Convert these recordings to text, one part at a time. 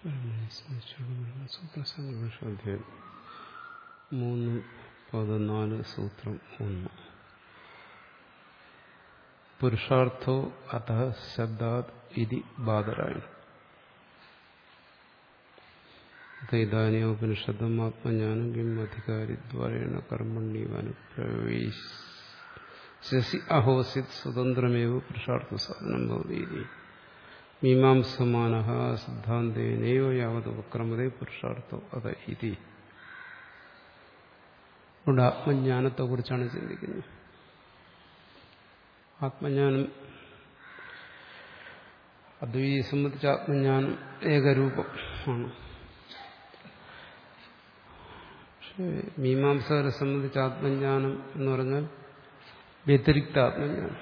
സൂത്രസംഘർഷാധ്യായം മൂന്ന് പതിനാല് സൂത്രം ഒന്ന് പുരുഷാർത്ഥോ അത ശബ്ദാത് ഇതി ബാധരായണ ഇതാനിയോപനിഷത്തും ആത്മജ്ഞാനം കിം അധികാരിദ്വാരേണ കർമ്മണ്യവനുപ്രവേശി അഹോസിത് സ്വതന്ത്രമേവ പുരുഷാർത്ഥ സാധനം ഭവതി മീമാംസമാന സിദ്ധാന്തേനൈവ യാവത് ഉപക്രമതേ പുരുഷാർത്ഥോ അത ഇതി അതുകൊണ്ട് ആത്മജ്ഞാനത്തെക്കുറിച്ചാണ് ചിന്തിക്കുന്നത് ആത്മജ്ഞാനം അദ്വൈതിയെ സംബന്ധിച്ച ആത്മജ്ഞാനം ഏകരൂപം ആണ് പക്ഷേ മീമാംസകരെ സംബന്ധിച്ച ആത്മജ്ഞാനം എന്ന് പറഞ്ഞാൽ വ്യതിരിക്ത ആത്മജ്ഞാനം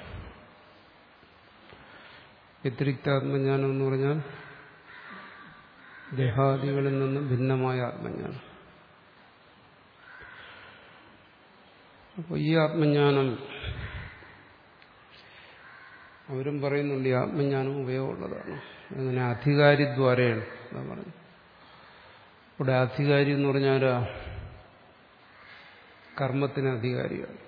വ്യതിരിക്ത ആത്മജ്ഞാനം എന്ന് പറഞ്ഞാൽ ദേഹാദികളിൽ നിന്നും ഭിന്നമായ ആത്മജ്ഞാനം അപ്പോൾ ഈ ആത്മജ്ഞാനം അവരും പറയുന്നുണ്ട് ഈ ആത്മജ്ഞാനം ഉപയോഗമുള്ളതാണ് അങ്ങനെ അധികാരിദ്വാരയാണ് അതാ പറഞ്ഞു ഇവിടെ അധികാരി എന്ന് പറഞ്ഞാൽ കർമ്മത്തിന് അധികാരിയാണ്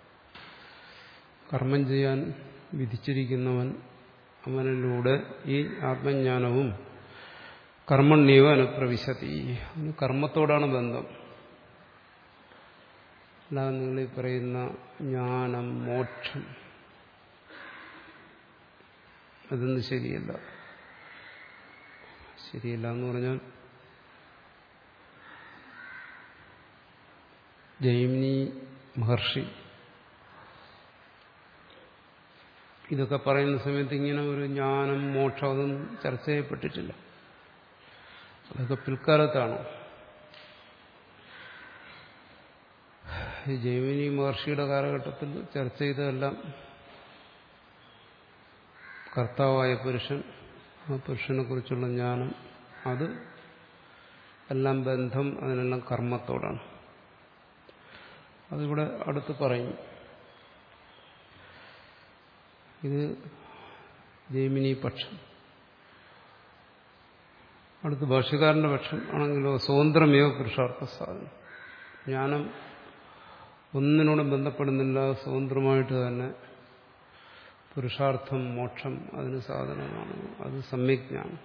കർമ്മം ചെയ്യാൻ വിധിച്ചിരിക്കുന്നവൻ അവനിലൂടെ ഈ ആത്മജ്ഞാനവും കർമ്മണ്യവ അനുപ്രവിശതി അവന് കർമ്മത്തോടാണ് ബന്ധം അല്ലാതെ നിങ്ങൾ ഈ പറയുന്ന ജ്ഞാനം മോക്ഷം അതൊന്നും ശരിയല്ല ശരിയല്ല എന്ന് പറഞ്ഞാൽ ജൈമിനി മഹർഷി ഇതൊക്കെ പറയുന്ന സമയത്ത് ഇങ്ങനെ ഒരു ജ്ഞാനം മോക്ഷം അതൊന്നും ചർച്ച ചെയ്യപ്പെട്ടിട്ടില്ല അതൊക്കെ പിൽക്കാലത്താണ് ഈ ജൈമിനി മഹർഷിയുടെ കാലഘട്ടത്തിൽ ചർച്ച ചെയ്തതെല്ലാം കർത്താവായ പുരുഷൻ ആ പുരുഷനെ കുറിച്ചുള്ള ജ്ഞാനം അത് എല്ലാം ബന്ധം അതിനെല്ലാം കർമ്മത്തോടാണ് അതിവിടെ അടുത്ത് പറയും ഇത് ജൈമിനി പക്ഷം അടുത്ത് ഭാഷ്യക്കാരന്റെ പക്ഷം ആണെങ്കിലോ സ്വതന്ത്രമേവ പുരുഷാർത്ഥ സാധനം ജ്ഞാനം ഒന്നിനോടും ബന്ധപ്പെടുന്നില്ല സ്വതന്ത്രമായിട്ട് തന്നെ പുരുഷാർത്ഥം മോക്ഷം അതിന് സാധനമാണ് അത് സമ്യജ്ഞാനം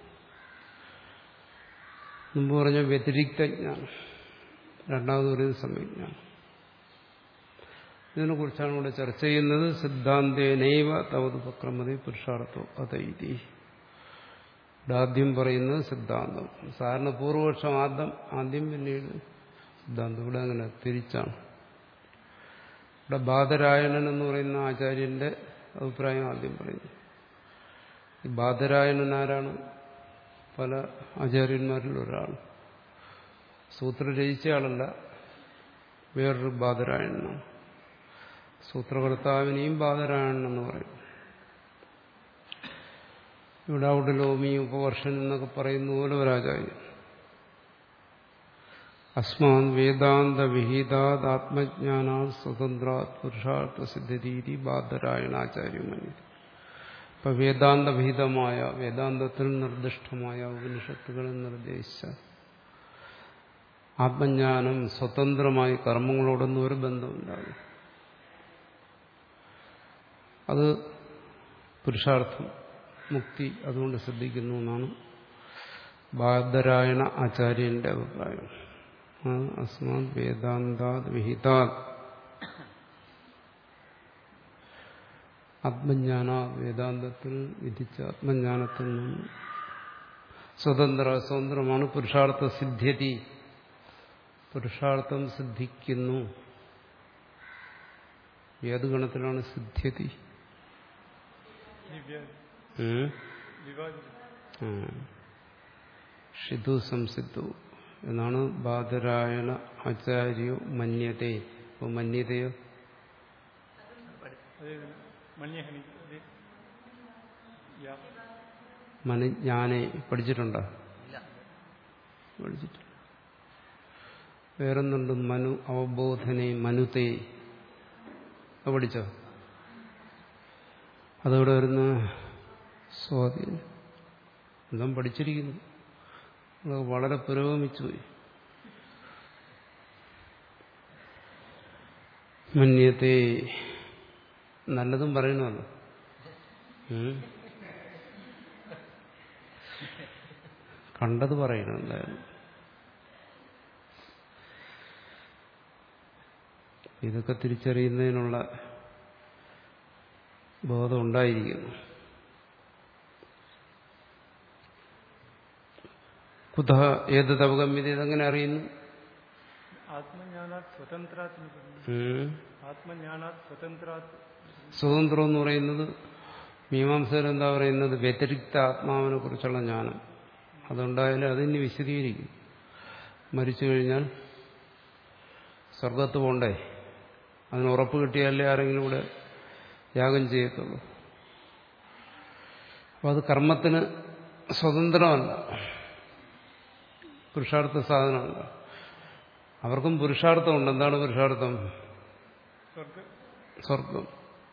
മുമ്പ് പറഞ്ഞ വ്യതിരിക്ത ജ്ഞാനം രണ്ടാമത് പറയുന്നത് സമ്യജ്ഞാനം ഇതിനെക്കുറിച്ചാണ് ഇവിടെ ചർച്ച ചെയ്യുന്നത് സിദ്ധാന്തേനൈവ തവതുപക്രമതി പുരുഷാർത്ഥോ അതൈതി ഇവിടെ ആദ്യം പറയുന്നത് സിദ്ധാന്തം സാധാരണ പൂർവപക്ഷം ആദ്യം ആദ്യം പിന്നീട് സിദ്ധാന്തം ഇവിടെ അങ്ങനെ തിരിച്ചാണ് ഇവിടെ ബാധരായണൻ എന്ന് പറയുന്ന ആചാര്യന്റെ അഭിപ്രായം ആദ്യം പറയുന്നു ഈ ബാധരായണൻ ആരാണ് പല ആചാര്യന്മാരിൽ ഒരാൾ സൂത്രം രചിച്ച ആളല്ല വേറൊരു ബാധരായണനാണ് സൂത്രകർത്താവിനെയും ബാധരായണൻ എന്ന് പറയും ഇവിടെ അവിടെ ലോമി ഉപവർഷൻ എന്നൊക്കെ പറയുന്ന പോലെ ഒരാചാര്യൻ അസ്മാൻ വേദാന്ത വിഹിതാത് ആത്മജ്ഞാനാ സ്വതന്ത്രാത് പുരുഷാർത്ഥ സിദ്ധരീതി ബാധരായണാചാര്യമന്യ ഇപ്പൊ വേദാന്ത വിഹിതമായ വേദാന്തത്തിൽ നിർദ്ദിഷ്ടമായ ഉപനിഷത്തുകളിൽ നിർദ്ദേശിച്ച ആത്മജ്ഞാനം സ്വതന്ത്രമായി കർമ്മങ്ങളോടൊന്നും ഒരു ബന്ധമില്ലാതെ അത് പുരുഷാർത്ഥം മുക്തി അതുകൊണ്ട് ശ്രദ്ധിക്കുന്നു എന്നാണ് ബാധരായണ ആചാര്യന്റെ അഭിപ്രായം അസ്മാത് വേദാന്താത് വിഹിതാത് ആത്മജ്ഞാന വേദാന്തത്തിൽ വിധിച്ച ആത്മജ്ഞാനത്തിൽ നിന്നും സ്വതന്ത്ര സ്വതന്ത്രമാണ് പുരുഷാർത്ഥ സിദ്ധ്യതി പുരുഷാർത്ഥം സിദ്ധിക്കുന്നു ഏത് ഗണത്തിലാണ് സിദ്ധ്യതി ഷിതു സംസിദ്ധു എന്നാണ് ബാധരായണ ആചാര്യോ മന്യതേ അപ്പൊ മന്യതയോ മനജ്ഞാനെ പഠിച്ചിട്ടുണ്ടോ പഠിച്ചിട്ടില്ല വേറൊന്നുണ്ട് മനു അവബോധനെ മനുതേ പഠിച്ചോ അതവിടെ വരുന്ന സ്വാധീനം എല്ലാം പഠിച്ചിരിക്കുന്നു അത് വളരെ പുരോഗമിച്ചു പോയി മന്യത്തെ നല്ലതും പറയണമല്ലോ ഉം. കണ്ടത് പറയണം എന്തായാലും ഇതൊക്കെ തിരിച്ചറിയുന്നതിനുള്ള ബോധം ഉണ്ടായിരിക്കുന്നു കുത ഏത് തവകമ്യത ഇതെങ്ങനെ അറിയുന്നു ആത്മജ്ഞാനാത് സ്വതന്ത്രാത് എന്ന് പറഞ്ഞു ഉം. ആത്മജ്ഞാനാത് സ്വതന്ത്രാത് സ്വതന്ത്രം എന്ന് പറയുന്നത് മീമാംസകർ എന്താ പറയുന്നത് വ്യതിരിക്ത ആത്മാവിനെ കുറിച്ചുള്ള ജ്ഞാനം അതുണ്ടായാലും അതിന് വിശദീകരിക്കും മരിച്ചു കഴിഞ്ഞാൽ സ്വർഗത്ത് പോണ്ടേ അതിന് ഉറപ്പ് കിട്ടിയാലേ ആരെങ്കിലും ഇവിടെ യാഗം ചെയ്യത്തുള്ളൂ അപ്പോൾ അത് കർമ്മത്തിന് സ്വതന്ത്രമല്ല പുരുഷാർത്ഥ സാധനമല്ല അവർക്കും പുരുഷാർത്ഥമുണ്ട് എന്താണ് പുരുഷാർത്ഥം സ്വർഗ സ്വർഗം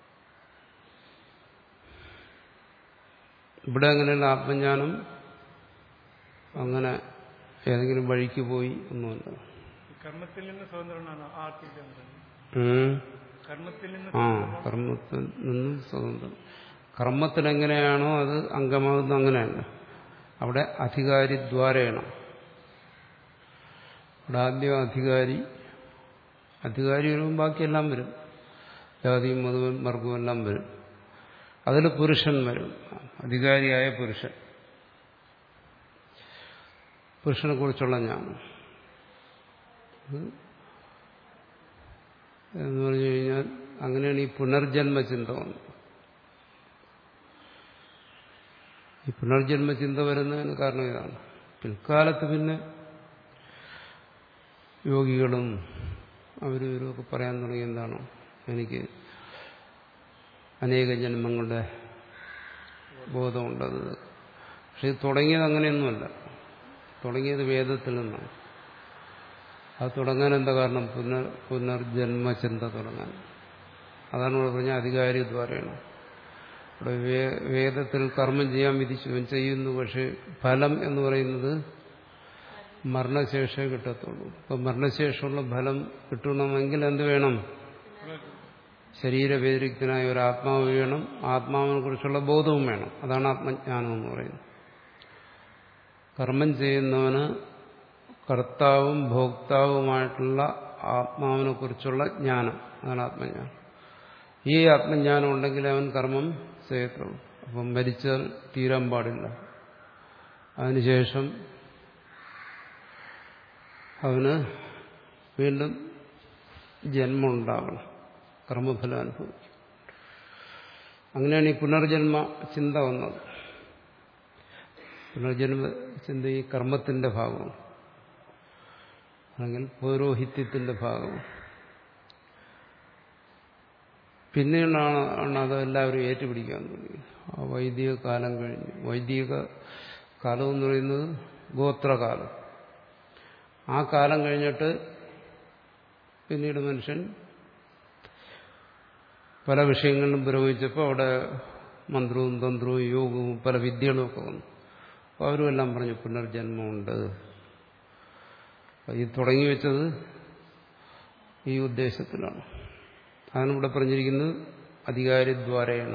ഇവിടെ അങ്ങനെയുള്ള ആത്മജ്ഞാനം അങ്ങനെ ഏതെങ്കിലും വഴിക്ക് പോയി ഒന്നുമല്ല കർമ്മത്തിൽ നിന്ന് സ്വതന്ത്രനാണ് ആ ആർത്തില്ല എന്ന് പറഞ്ഞു ഉം. കർമ്മത്തിൽ നിന്ന് ആ കർമ്മത്തിൽ നിന്നും സ്വതന്ത്രം കർമ്മത്തിൽ എങ്ങനെയാണോ അത് അംഗമാകുന്ന അങ്ങനെയല്ല അവിടെ അധികാരി ദ്വാരേണ അവിടെ ആദ്യം അധികാരി അധികാരി വരുമ്പോൾ ബാക്കിയെല്ലാം വരും ജാതിയും മതവും വർഗവും എല്ലാം വരും അതിൽ പുരുഷൻ വരും അധികാരിയായ പുരുഷൻ പുരുഷനെ കുറിച്ചുള്ള ജ്ഞാനം അത് എന്ന് പറഞ്ഞു കഴിഞ്ഞാൽ അങ്ങനെയാണ് ഈ പുനർജന്മ ചിന്ത വന്നത് ഈ പുനർജന്മ ചിന്ത വരുന്നതിന് കാരണം ഇതാണ് പിൽക്കാലത്ത് പിന്നെ യോഗികളും അവരും ഇവരുമൊക്കെ പറയാൻ തുടങ്ങി എന്താണ് എനിക്ക് അനേക ജന്മങ്ങളുടെ ബോധമുണ്ടത് പക്ഷെ ഇത് തുടങ്ങിയത് അങ്ങനെയൊന്നുമല്ല തുടങ്ങിയത് വേദത്തിൽ നിന്നാണ് അത് തുടങ്ങാൻ എന്താ കാരണം പുനർ പുനർജന്മചിന്ത തുടങ്ങാൻ അതാണ് ഇവിടെ പറഞ്ഞ അധികാരി ദ്വാരയാണ് ഇവിടെ വേ- വേദത്തിൽ കർമ്മം ചെയ്യാൻ വിധിച്ചു അവൻ ചെയ്യുന്നു പക്ഷെ ഫലം എന്ന് പറയുന്നത് മരണശേഷമേ കിട്ടത്തുള്ളൂ ഇപ്പൊ മരണശേഷമുള്ള ഫലം കിട്ടണമെങ്കിൽ എന്ത് വേണം ശരീരവ്യതിരിക്തനായ ഒരു ആത്മാവ് വേണം ആത്മാവിനെ കുറിച്ചുള്ള ബോധവും വേണം അതാണ് ആത്മജ്ഞാനം എന്ന് പറയുന്നത് കർമ്മം ചെയ്യുന്നവന് കർത്താവും ഭോക്താവുമായിട്ടുള്ള ആത്മാവിനെ കുറിച്ചുള്ള ജ്ഞാനം അതാണ് ആത്മജ്ഞാനം ഈ ആത്മജ്ഞാനം ഉണ്ടെങ്കിൽ അവൻ കർമ്മം ചെയ്യത്തുള്ളൂ അപ്പം മരിച്ചാൽ തീരാൻ പാടില്ല അതിനുശേഷം അവന് വീണ്ടും ജന്മം ഉണ്ടാവണം കർമ്മഫലം അനുഭവിക്കും അങ്ങനെയാണ് ഈ പുനർജന്മ ചിന്ത വന്നത് പുനർജന്മ ചിന്ത ഈ കർമ്മത്തിന്റെ ഭാഗമാണ് അല്ലെങ്കിൽ പൗരോഹിത്യത്തിന്റെ ഭാഗമാണ് പിന്നീടാണ് ആണ് അത് എല്ലാവരും ഏറ്റുപിടിക്കാൻ തുടങ്ങിയത് ആ വൈദിക കാലം കഴിഞ്ഞു വൈദിക കാലം എന്ന് പറയുന്നത് ഗോത്രകാലം ആ കാലം കഴിഞ്ഞിട്ട് പിന്നീട് മനുഷ്യൻ പല വിഷയങ്ങളിലും പുരോഗമിച്ചപ്പോൾ അവിടെ മന്ത്രവും തന്ത്രവും യോഗവും പല വിദ്യകളും ഒക്കെ വന്നു അപ്പോൾ അവരും എല്ലാം പറഞ്ഞു പുനർജന്മമുണ്ട് ഈ തുടങ്ങി വെച്ചത് ഈ ഉദ്ദേശത്തിലാണ് അതാണ് ഇവിടെ പറഞ്ഞിരിക്കുന്നത് അധികാരിദ്വാരേണ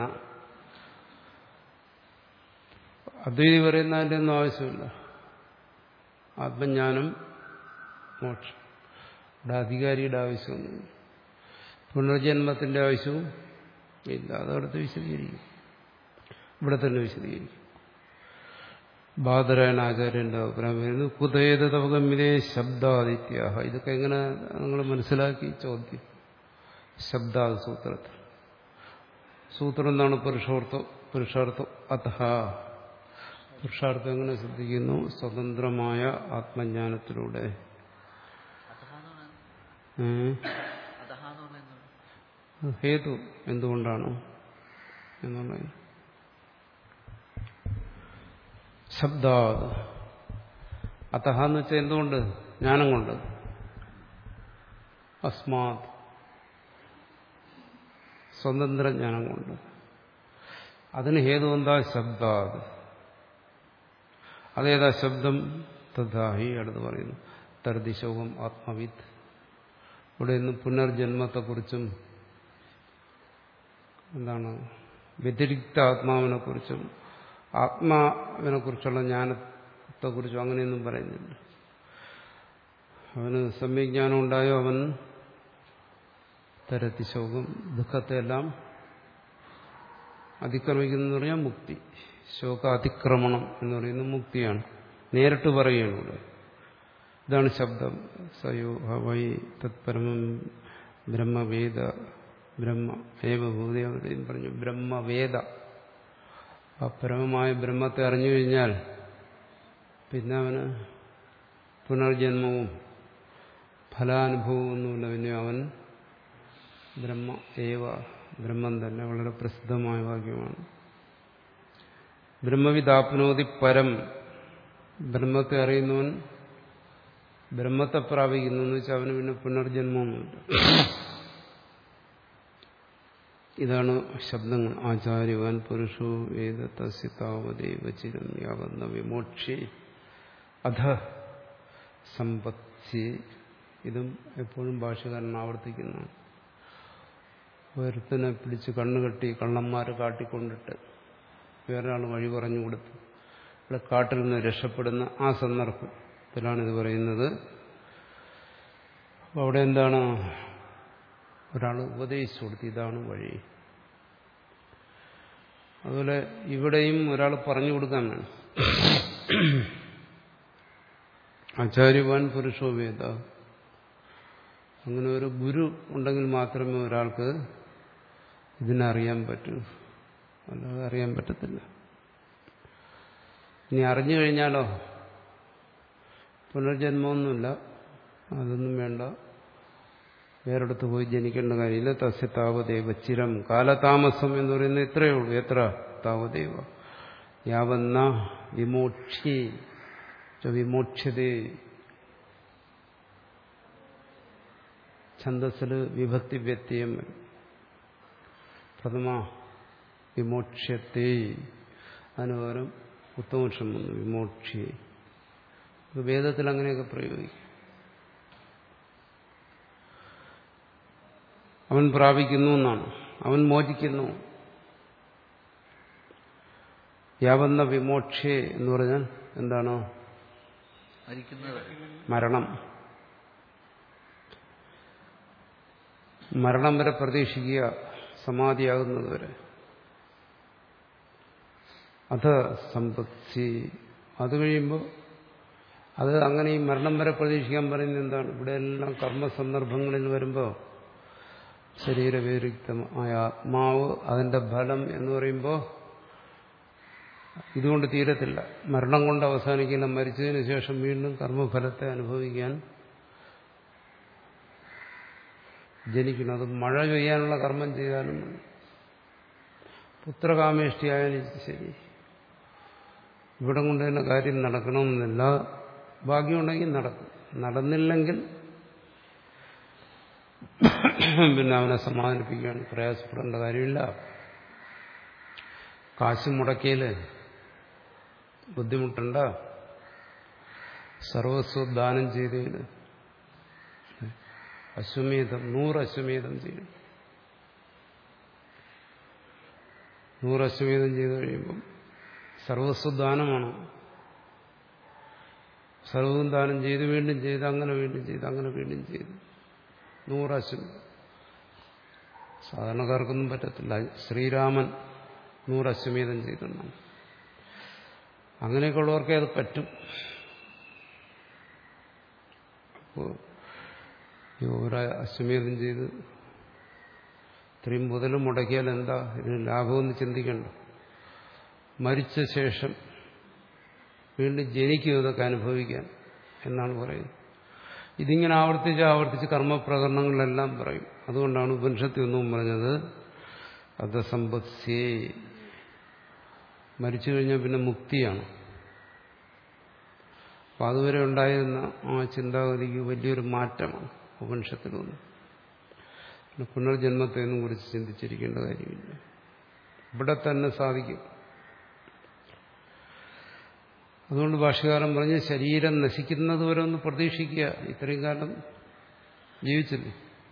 അദ്വൈതി പറയുന്നതിൻ്റെ ഒന്നും ആവശ്യമില്ല ആത്മജ്ഞാനം മോക്ഷം ഇവിടെ അധികാരിയുടെ ആവശ്യമൊന്നുമില്ല പുനർജന്മത്തിന്റെ ആവശ്യവും ഇല്ല അതവിടുത്തെ വിശദീകരിക്കും ഇവിടെ തന്നെ വിശദീകരിക്കും ബാദരായണ ആചാര്യന്റെ അഭിപ്രായം വരുന്നു കുതേത തവകമ്മിതേ ശബ്ദാദിത്യ ഇതൊക്കെ എങ്ങനെ നിങ്ങൾ മനസ്സിലാക്കി ചോദ്യം ശബ്ദാദ് സൂത്രത്തിൽ സൂത്രം എന്താണ് പുരുഷാർത്ഥം പുരുഷാർത്ഥം അത പുരുഷാർത്ഥം എങ്ങനെ ശ്രദ്ധിക്കുന്നു സ്വതന്ത്രമായ ആത്മജ്ഞാനത്തിലൂടെ ഏ? ഹേതു എന്തുകൊണ്ടാണ് എന്നുള്ളത് ശബ്ദാത് അതഹ എന്ന് വെച്ചാൽ എന്തുകൊണ്ട് ജ്ഞാനം കൊണ്ട് അസ്മാത് സ്വതന്ത്ര ജ്ഞാനം കൊണ്ട് അതിന് ഹേതു എന്താ ശബ്ദാത് അതേതാ ശബ്ദം തഥാഹി അടുത്ത് പറയുന്നു തർദിശോകം ആത്മവിത്ത് ഇവിടെ ഇന്ന് പുനർജന്മത്തെക്കുറിച്ചും എന്താണ് വ്യതിരിക്ത ആത്മാവിനെ കുറിച്ചും ആത്മാവിനെ കുറിച്ചുള്ള ജ്ഞാനത്തെക്കുറിച്ചും അങ്ങനെയൊന്നും പറയുന്നില്ല അവന് സമ്യജ്ഞാനം ഉണ്ടായോ അവൻ തരത്തി ശോകം ദുഃഖത്തെല്ലാം അതിക്രമിക്കുന്നു പറഞ്ഞാൽ മുക്തി ശോക അതിക്രമണം എന്ന് പറയുന്നത് മുക്തിയാണ് നേരിട്ട് പറയുകയാണ് ഇവിടെ ഇതാണ് ശബ്ദം സയോ ഹവൈ തത്പരമം ബ്രഹ്മവേദ ബ്രഹ്മ ഏവഭൂതി അവരെയും പറഞ്ഞു ബ്രഹ്മവേദ ആ പരമമായ ബ്രഹ്മത്തെ അറിഞ്ഞു കഴിഞ്ഞാൽ പിന്നെ അവന് പുനർജന്മവും ഫലാനുഭവവും ഒന്നുമില്ല പിന്നെ അവൻ ബ്രഹ്മ ഏവ ബ്രഹ്മം തന്നെ വളരെ പ്രസിദ്ധമായ വാക്യമാണ് ബ്രഹ്മവിദാപ്നോതി പരം ബ്രഹ്മത്തെ അറിയുന്നവൻ ബ്രഹ്മത്തെ പ്രാപിക്കുന്നു എന്ന് വെച്ചാൽ അവന് പിന്നെ പുനർജന്മമൊന്നുമില്ല ഇതാണ് ശബ്ദങ്ങൾ ആചാര്യവാൻ പുരുഷോ വേദ തസ്യ താവദേവ ചിരം യാവന്ന വിമോക്ഷി അധ സമ്പത്തി ഇതും എപ്പോഴും ഭാഷകാരൻ ആവർത്തിക്കുന്നതാണ് ഒരുത്തനെ പിടിച്ച് കണ്ണുകെട്ടി കള്ളന്മാരെ കാട്ടിക്കൊണ്ടിട്ട് വേറൊരാൾ വഴി പറഞ്ഞു കൊടുത്തു ഇവിടെ കാട്ടിൽ നിന്ന് രക്ഷപ്പെടുന്ന ആ സന്ദർഭത്തിലാണ് ഇത് പറയുന്നത് അപ്പോൾ അവിടെ എന്താണ് ഒരാൾ ഉപദേശിച്ചു കൊടുത്തു ഇതാണ് വഴി അതുപോലെ ഇവിടെയും ഒരാൾ പറഞ്ഞു കൊടുക്കാൻ വേണം ആചാര്യവാൻ പുരുഷോ വേദ അങ്ങനെ ഒരു ഗുരു ഉണ്ടെങ്കിൽ മാത്രമേ ഒരാൾക്ക് ഇതിനറിയാൻ പറ്റൂ അല്ലാതെ അറിയാൻ പറ്റത്തില്ല ഇനി അറിഞ്ഞു കഴിഞ്ഞാലോ പുനർജന്മമൊന്നുമില്ല അതൊന്നും വേണ്ട വേറെടുത്ത് പോയി ജനിക്കേണ്ട കാര്യമില്ല തസ്യ താവദേവ ചിരം കാലതാമസം എന്ന് പറയുന്നത് ഇത്രയേ ഉള്ളൂ എത്ര താവദേവ യാവന്ന വിമോക്ഷി വിമോക്ഷ്യതേ ഛന്തസ്സിൽ വിഭക്തി വ്യത്യയം വരും പ്രഥമ വിമോക്ഷ്യത്തെ അതിന് പകരം ഉത്തമോക്ഷം വന്നു വിമോക്ഷി വേദത്തിൽ അങ്ങനെയൊക്കെ പ്രയോഗിക്കും അവൻ പ്രാപിക്കുന്നു എന്നാണ് അവൻ മോചിക്കുന്നു യാവന്ന വിമോക്ഷേ എന്ന് പറഞ്ഞാൽ എന്താണ് മരിക്കുന്നത് മരണം മരണം വരെ പ്രതീക്ഷിക്കുക സമാധിയാകുന്നത് വരെ അത് സമ്പത്തി അത് കഴിയുമ്പോൾ അത് അങ്ങനെ ഈ മരണം വരെ പ്രതീക്ഷിക്കാൻ പറയുന്നത് എന്താണ് ഇവിടെ എല്ലാം കർമ്മസന്ദർഭങ്ങളിൽ വരുമ്പോൾ ശരീരവ്യതിരിക്തമായ ആത്മാവ് അതിന്റെ ഫലം എന്ന് പറയുമ്പോൾ ഇതുകൊണ്ട് തീരത്തില്ല മരണം കൊണ്ട് അവസാനിക്കില്ല മരിച്ചതിന് ശേഷം വീണ്ടും കർമ്മഫലത്തെ അനുഭവിക്കാൻ ജനിക്കണം അത് മഴ പെയ്യാനുള്ള കർമ്മം ചെയ്താലും മതി പുത്രകാമേഷ്ടിയായാലും ശരി ഇവിടെ കൊണ്ട് തന്നെ കാര്യം നടക്കണമെന്നില്ല ഭാഗ്യമുണ്ടെങ്കിൽ നടക്കും നടന്നില്ലെങ്കിൽ പിന്നെ അവനെ സമാധാനിപ്പിക്കുകയാണ് പ്രയാസപ്പെടേണ്ട കാര്യമില്ല കാശ് മുടക്കിയില് ബുദ്ധിമുട്ടണ്ട സർവസ്വ ദാനം ചെയ്തതിന് അശ്വമേധം നൂറ് അശ്വമേധം ചെയ്യും നൂറ് അശ്വമേധം ചെയ്തു കഴിയുമ്പം സർവസ്വദാനമാണ് സർവവും ദാനം ചെയ്ത് വീണ്ടും ചെയ്ത് അങ്ങനെ വീണ്ടും ചെയ്ത് അങ്ങനെ വീണ്ടും ചെയ്ത് നൂറ് അശ്വമേധം സാധാരണക്കാർക്കൊന്നും പറ്റത്തില്ല ശ്രീരാമൻ നൂറ് അശ്വമേധം ചെയ്തെന്നാണ് അങ്ങനെയൊക്കെ ഉള്ളവർക്കേ അത് പറ്റും അപ്പോൾ ഈ ഓരോ അശ്വമേധം ചെയ്ത് ഇത്രയും മുതലും മുടക്കിയാൽ എന്താ ഇതിന് ലാഭമെന്ന് ചിന്തിക്കണ്ട മരിച്ച ശേഷം വീണ്ടും ജനിക്കും ഇതൊക്കെ അനുഭവിക്കാൻ എന്നാണ് പറയുന്നത് ഇതിങ്ങനെ ആവർത്തിച്ച് ആവർത്തിച്ച് കർമ്മപ്രകരണങ്ങളിലെല്ലാം പറയും അതുകൊണ്ടാണ് ഉപനിഷത്തിൽ ഒന്നും പറഞ്ഞത് അധസമ്പത്സ്യേ മരിച്ചു കഴിഞ്ഞാൽ പിന്നെ മുക്തിയാണ് അപ്പം അതുവരെ ഉണ്ടായിരുന്ന ആ ചിന്താഗതിക്ക് വലിയൊരു മാറ്റമാണ് ഉപനിഷത്തിൽ വന്നു പിന്നെ പുനർജന്മത്തെയൊന്നും കുറിച്ച് ചിന്തിച്ചിരിക്കേണ്ട കാര്യമില്ല ഇവിടെ തന്നെ സാധിക്കും അതുകൊണ്ട് ഭാഷകാരൻ പറഞ്ഞ് ശരീരം നശിക്കുന്നത് വരെ ഒന്ന് പ്രതീക്ഷിക്കുക ഇത്രയും കാലം ജീവിച്ചില്ലേ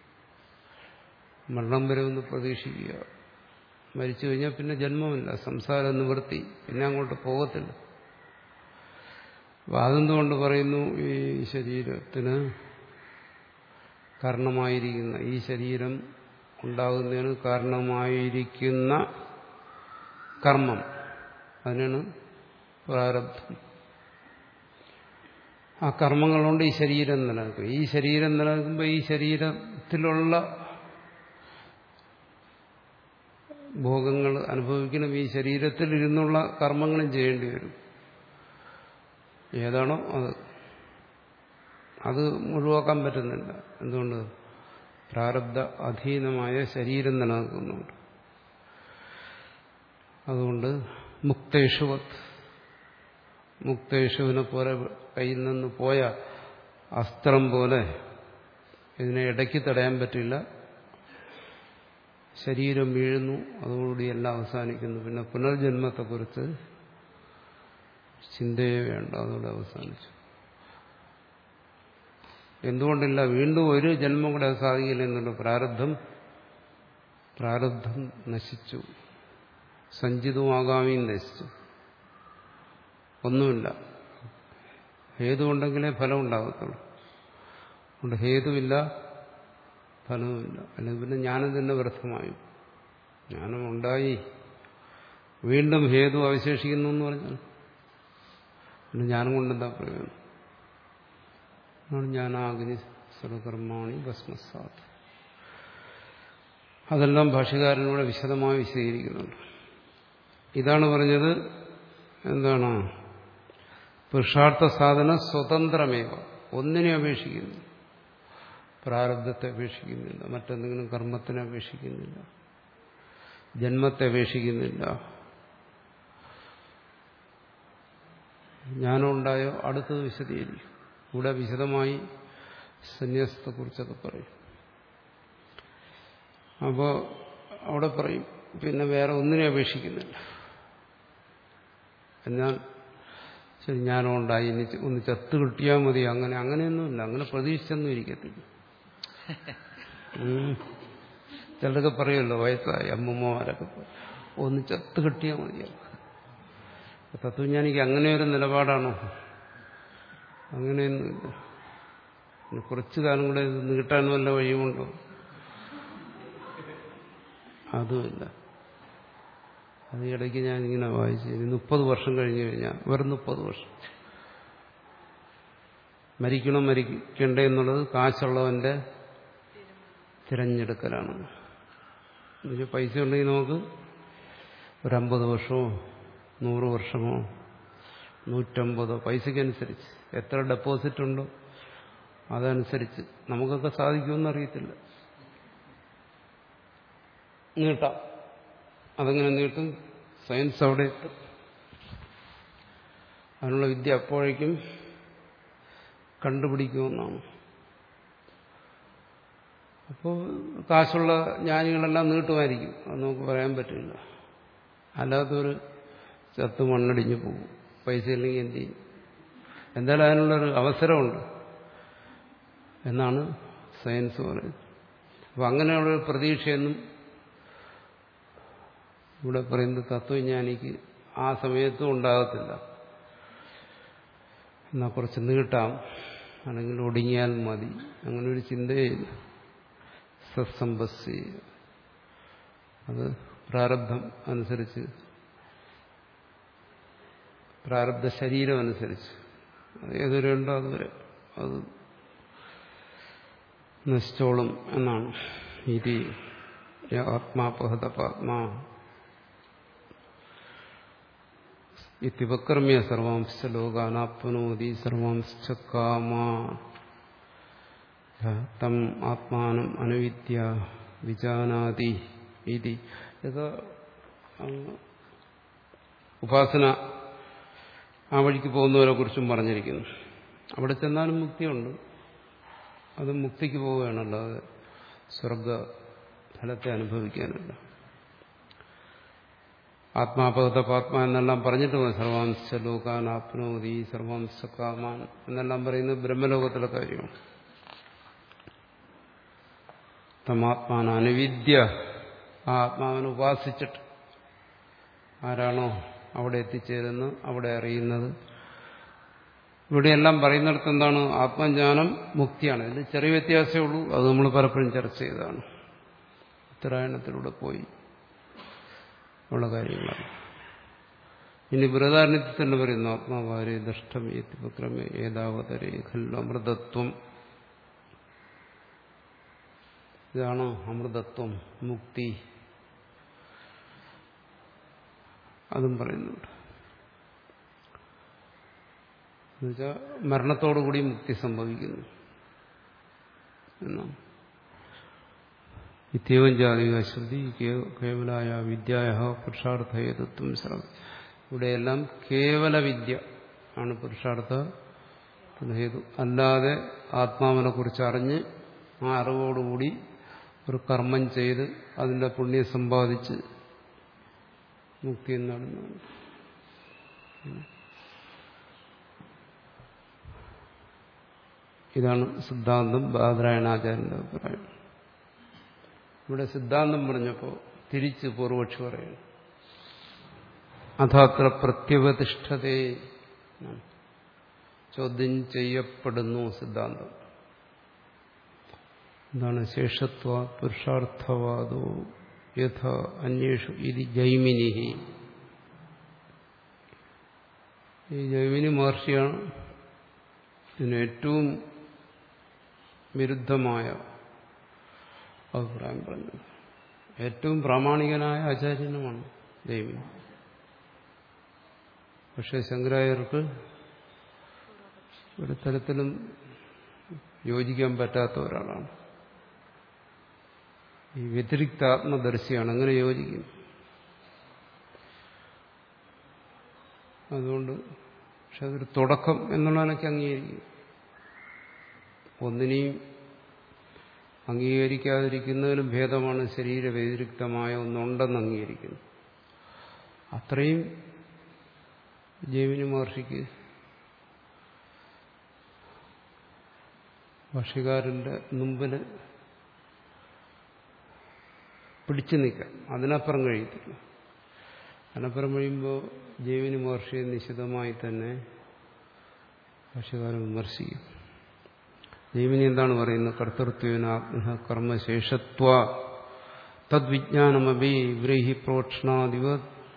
മരണം വരെ ഒന്ന് പ്രതീക്ഷിക്കുക മരിച്ചു കഴിഞ്ഞാൽ പിന്നെ ജന്മമില്ല സംസാര നിവൃത്തി പിന്നെ അങ്ങോട്ട് പോകത്തില്ല അപ്പൊ അതെന്തുകൊണ്ട് പറയുന്നു ഈ ശരീരത്തിന് കാരണമായിരിക്കുന്ന ഈ ശരീരം ഉണ്ടാകുന്നതിന് കാരണമായിരിക്കുന്ന കർമ്മം അതിനാണ് പ്രാരബ്ധം ആ കർമ്മങ്ങൾ കൊണ്ട് ഈ ശരീരം നിലനിൽക്കും ഈ ശരീരം നിലനിൽക്കുമ്പോൾ ഈ ശരീരത്തിലുള്ള ഭോഗങ്ങൾ അനുഭവിക്കണം ഈ ശരീരത്തിൽ ഇരുന്നുള്ള കർമ്മങ്ങളും ചെയ്യേണ്ടി വരും ഏതാണോ അത് അത് മുഴുവാക്കാൻ പറ്റുന്നില്ല എന്തുകൊണ്ട് പ്രാരബ്ധ അധീനമായ ശരീരം നിലനിൽക്കുന്നുണ്ട് അതുകൊണ്ട് മുക്തേഷുവത് മുക്തേഷുവിനെ പോലെ കയ്യിൽ നിന്ന് പോയ അസ്ത്രം പോലെ ഇതിനെ ഇടയ്ക്ക് തടയാൻ പറ്റില്ല ശരീരം വീഴുന്നു അതോടുകൂടി എല്ലാം അവസാനിക്കുന്നു പിന്നെ പുനർജന്മത്തെക്കുറിച്ച് ചിന്തയെ വേണ്ട അതോടെ അവസാനിച്ചു എന്തുകൊണ്ടില്ല വീണ്ടും ഒരു ജന്മം കൂടെ സാധിക്കില്ല എന്നുള്ള പ്രാരബ്ധം പ്രാരബ്ധം നശിച്ചു സഞ്ചിതമാകാമിയും നശിച്ചു ഒന്നുമില്ല ഹേതു ഉണ്ടെങ്കിലേ ഫലം ഉണ്ടാകത്തുള്ളൂ അതുകൊണ്ട് ഹേതുവില്ല ഫലവുമില്ല അല്ലെങ്കിൽ പിന്നെ ജ്ഞാനം തന്നെ വ്യർത്ഥമായി ജ്ഞാനം ഉണ്ടായി വീണ്ടും ഹേതു അവശേഷിക്കുന്നു എന്ന് പറഞ്ഞാൽ പിന്നെ ജ്ഞാനം കൊണ്ടെന്താ പ്രയോജനം ആണ് ജ്ഞാനാഗ്നി സർവകർമാണി ഭസ്മസാത് അതെല്ലാം ഭാഷകാരനോട് വിശദമായി വിശദീകരിക്കുന്നുണ്ട് ഇതാണ് പറഞ്ഞത് എന്താണ് പുരുഷാർത്ഥ സാധന സ്വതന്ത്രമേവ ഒന്നിനെ അപേക്ഷിക്കുന്നു പ്രാരബ്ധത്തെ അപേക്ഷിക്കുന്നില്ല മറ്റെന്തെങ്കിലും കർമ്മത്തിനെ അപേക്ഷിക്കുന്നില്ല ജന്മത്തെ അപേക്ഷിക്കുന്നില്ല ജ്ഞാനം ഉണ്ടായോ അടുത്തത് വിശദീകരിക്കും ഇവിടെ വിശദമായി സന്യാസത്തെക്കുറിച്ചൊക്കെ പറയും അപ്പോൾ അവിടെ പറയും പിന്നെ വേറെ ഒന്നിനെ അപേക്ഷിക്കുന്നില്ല എന്നാൽ ശരി ജ്ഞാനം ഉണ്ടായി ഇനി ഒന്ന് ചത്ത് കിട്ടിയാൽ മതി അങ്ങനെ അങ്ങനെയൊന്നുമില്ല അങ്ങനെ പ്രതീക്ഷിച്ചൊന്നും ഇരിക്കത്തില്ല ഉം. ചിലരൊക്കെ പറയുമല്ലോ വയസ്സായി അമ്മമ്മമാരൊക്കെ പറയും, ഒന്ന് ചത്ത് കിട്ടിയാൽ മതിയാവും തത്വജ്ഞാനിക്ക് അങ്ങനെ ഒരു നിലപാടാണോ അങ്ങനെയൊന്നുമില്ല ഇനി കുറച്ചു കാലം കൂടെ ഇത് നീട്ടാൻ വല്ല വഴിയുമുണ്ടോ അതുമില്ല അത് ഈ ഇടയ്ക്ക് ഞാൻ ഇങ്ങനെ വായിച്ചു ഇനി മുപ്പത് വർഷം കഴിഞ്ഞു കഴിഞ്ഞാൽ വെറും മുപ്പത് വർഷം മരിക്കണോ മരിക്കണ്ടേ എന്നുള്ളത് കാശുള്ളവന്റെ തിരഞ്ഞെടുക്കലാണ് എന്നുവെച്ചാൽ പൈസ ഉണ്ടെങ്കിൽ നമുക്ക് ഒരു അമ്പത് വർഷമോ നൂറ് വർഷമോ നൂറ്റമ്പതോ പൈസയ്ക്കനുസരിച്ച് എത്ര ഡെപ്പോസിറ്റ് ഉണ്ടോ അതനുസരിച്ച് നമുക്കൊക്കെ സാധിക്കുമെന്ന് അറിയത്തില്ല നീട്ടാം അതെങ്ങനെ നീട്ടും സയൻസ് അവിടെ എത്തും അതിനുള്ള വിദ്യ അപ്പോഴേക്കും കണ്ടുപിടിക്കുമെന്നാണ് അപ്പോൾ കാശുള്ള ജ്ഞാനികളെല്ലാം നീട്ടുമായിരിക്കും അത് നമുക്ക് പറയാൻ പറ്റില്ല അല്ലാത്തൊരു ചത്ത് മണ്ണടിഞ്ഞു പോകും പൈസ ഇല്ലെങ്കിൽ എന്ത് ചെയ്യും എന്തായാലും അതിനുള്ളൊരു അവസരമുണ്ട് എന്നാണ് സയൻസ് പറയുന്നത് അപ്പം അങ്ങനെയുള്ളൊരു പ്രതീക്ഷയൊന്നും ഇവിടെ പറയുന്നത് തത്വജ്ഞാനിക്ക് ആ സമയത്തും ഉണ്ടാകത്തില്ല എന്നാൽ കുറച്ച് നീട്ടാം അല്ലെങ്കിൽ ഒടുങ്ങിയാൽ മതി അങ്ങനെ ഒരു ചിന്തയില്ല സത്സമ്പസ്സി അത് പ്രാരബ്ധം അനുസരിച്ച് പ്രാരബ്ധ ശരീരം അനുസരിച്ച് അത് ഏതുവരെ ഉണ്ടോ അതുവരെ അത് നശിച്ചോളും എന്നാണ് ഇതി ആത്മാപഹത പാത്മാ ഇത്യപക്രമ്യ സർവാംശ ലോകാനാപ്നോതി സർവാംശ കാമാ തം ആത്മാനം അനുവിദ്യ വിജാനാതി ഇതി ഇത് ഉപാസന ആ വഴിക്ക് പോകുന്നവരെ കുറിച്ചും പറഞ്ഞിരിക്കുന്നു അവിടെ ചെന്നാലും മുക്തിയുണ്ട് അത് മുക്തിക്ക് പോവുകയാണല്ലോ അത് സ്വർഗ ഫലത്തെ അനുഭവിക്കാനല്ല ആത്മാപകത പാത്മ എന്നെല്ലാം പറഞ്ഞിട്ട് പോയി സർവാംശ ലോകാൻ ആപ്നോതി സർവാംശ കാമാൻ എന്നെല്ലാം പറയുന്നത് ബ്രഹ്മലോകത്തിലെ കാര്യമാണ് തമാത്മാന അനുവിദ്യ ആ ആത്മാവിനെ ഉപാസിച്ചിട്ട് ആരാണോ അവിടെ എത്തിച്ചേരുന്നത് അവിടെ അറിയുന്നത് ഇവിടെയെല്ലാം പറയുന്നിടത്ത് എന്താണ് ആത്മജ്ഞാനം മുക്തിയാണ് ഇതിൽ ചെറിയ വ്യത്യാസമേ ഉള്ളൂ അത് നമ്മൾ പലപ്പോഴും ചർച്ച ചെയ്തതാണ് ഉത്തരായണത്തിലൂടെ പോയി ഉള്ള കാര്യങ്ങളാണ് ഇനി ബൃഹദാരണ്യത്തിൽ തന്നെ പറയുന്നു ആത്മാവാരെ ദഷ്ടം ഏതിപക്രമേ ഏതാവതരേ ഖല്ലു അമൃതത്വം ഇതാണോ അമൃതത്വം മുക്തി അതും പറയുന്നുണ്ട് എന്നുവെച്ചാൽ മരണത്തോടുകൂടി മുക്തി സംഭവിക്കുന്നു എന്നാണ് ഇത്യവം ജാതിക ശ്രുതി കേവലായ വിദ്യായ പുരുഷാർത്ഥഹേതുത്വം ശ്രമം ഇവിടെയെല്ലാം കേവല വിദ്യ ആണ് പുരുഷാർത്ഥ ഹേതു അല്ലാതെ ആത്മാവിനെ കുറിച്ച് അറിഞ്ഞ് ആ അറിവോടുകൂടി ഒരു കർമ്മം ചെയ്ത് അതിന്റെ പുണ്യം സമ്പാദിച്ച് മുക്തി എന്നാണ് ഇതാണ് സിദ്ധാന്തം ബാദ്രായണാചാര്യന്റെ അഭിപ്രായം ഇവിടെ സിദ്ധാന്തം പറഞ്ഞപ്പോൾ തിരിച്ച് പൂർവക്ഷി പറയുന്നു അഥാത്ര പ്രത്യവതിഷ്ഠതേ ചോദ്യം ചെയ്യപ്പെടുന്നു സിദ്ധാന്തം എന്താണ് ശേഷത്വ പുരുഷാർത്ഥവാദോ യഥ അന്വേഷു ഇത് ജൈമിനി ഈ ജൈമിനി മഹർഷിയാണ് ഇതിന് ഏറ്റവും വിരുദ്ധമായ അഭിപ്രായം പറഞ്ഞത് ഏറ്റവും പ്രാമാണികനായ ആചാര്യനുമാണ് ജൈമിനി പക്ഷെ ശങ്കരായർക്ക് ഒരു തരത്തിലും യോജിക്കാൻ പറ്റാത്ത ഒരാളാണ് ഈ വ്യതിരിക്ത ആത്മദർശിയാണ് അങ്ങനെ യോജിക്കും അതുകൊണ്ട് പക്ഷെ അതൊരു തുടക്കം എന്നുള്ളതിനൊക്കെ അംഗീകരിക്കും ഒന്നിനെയും അംഗീകരിക്കാതിരിക്കുന്നതിലും ഭേദമാണ് ശരീര വ്യതിരിക്തമായ ഒന്നുണ്ടെന്ന് അംഗീകരിക്കുന്നു അത്രയും ജൈവിനി മഹർഷിക്ക് ഭാഷ്യകാരന്റെ മുമ്പിൽ പിടിച്ചു നിൽക്കാം അതിനപ്പുറം കഴിയത്തില്ല അതിനപ്പുറം കഴിയുമ്പോൾ ജൈവിനി മഹർഷിയെ നിശിതമായി തന്നെ ഭാഷ്യകാരൻ വിമർശിക്കും ജൈവിനി എന്താണ് പറയുന്നത് കർത്തൃത്വന ആത്മ കർമ്മശേഷത്വ തദ്വിജ്ഞാനമപി വ്രീഹി പ്രോക്ഷണാദിവ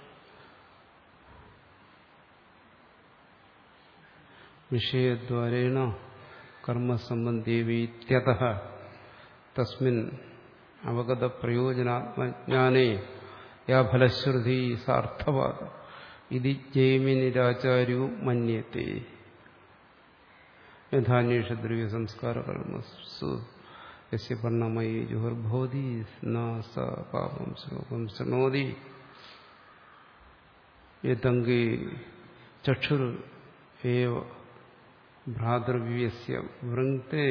വിഷയദ്വാരേണ കർമ്മസംബന്ധീവീത്യത തസ്മിൻ അവഗത പ്രയോജനാത്മജ്ഞാനേ യാ ഫലശ്രുതി സാർത്ഥവാദ ഇത് ജൈമിനിരാചാര്യവും മന്യത്തെ യഥാന്വേഷദ്രവ്യ സംസ്കാര കർമ്മസു യസ്യ പർണമയി ജുഹർഭവതി സ പാപം ശ്ലോകം ശൃണോതി യതങ്കി ചക്ഷുർ ഏവ ഭ്രാതൃവ്യസ്യ വൃങ്ക്തേ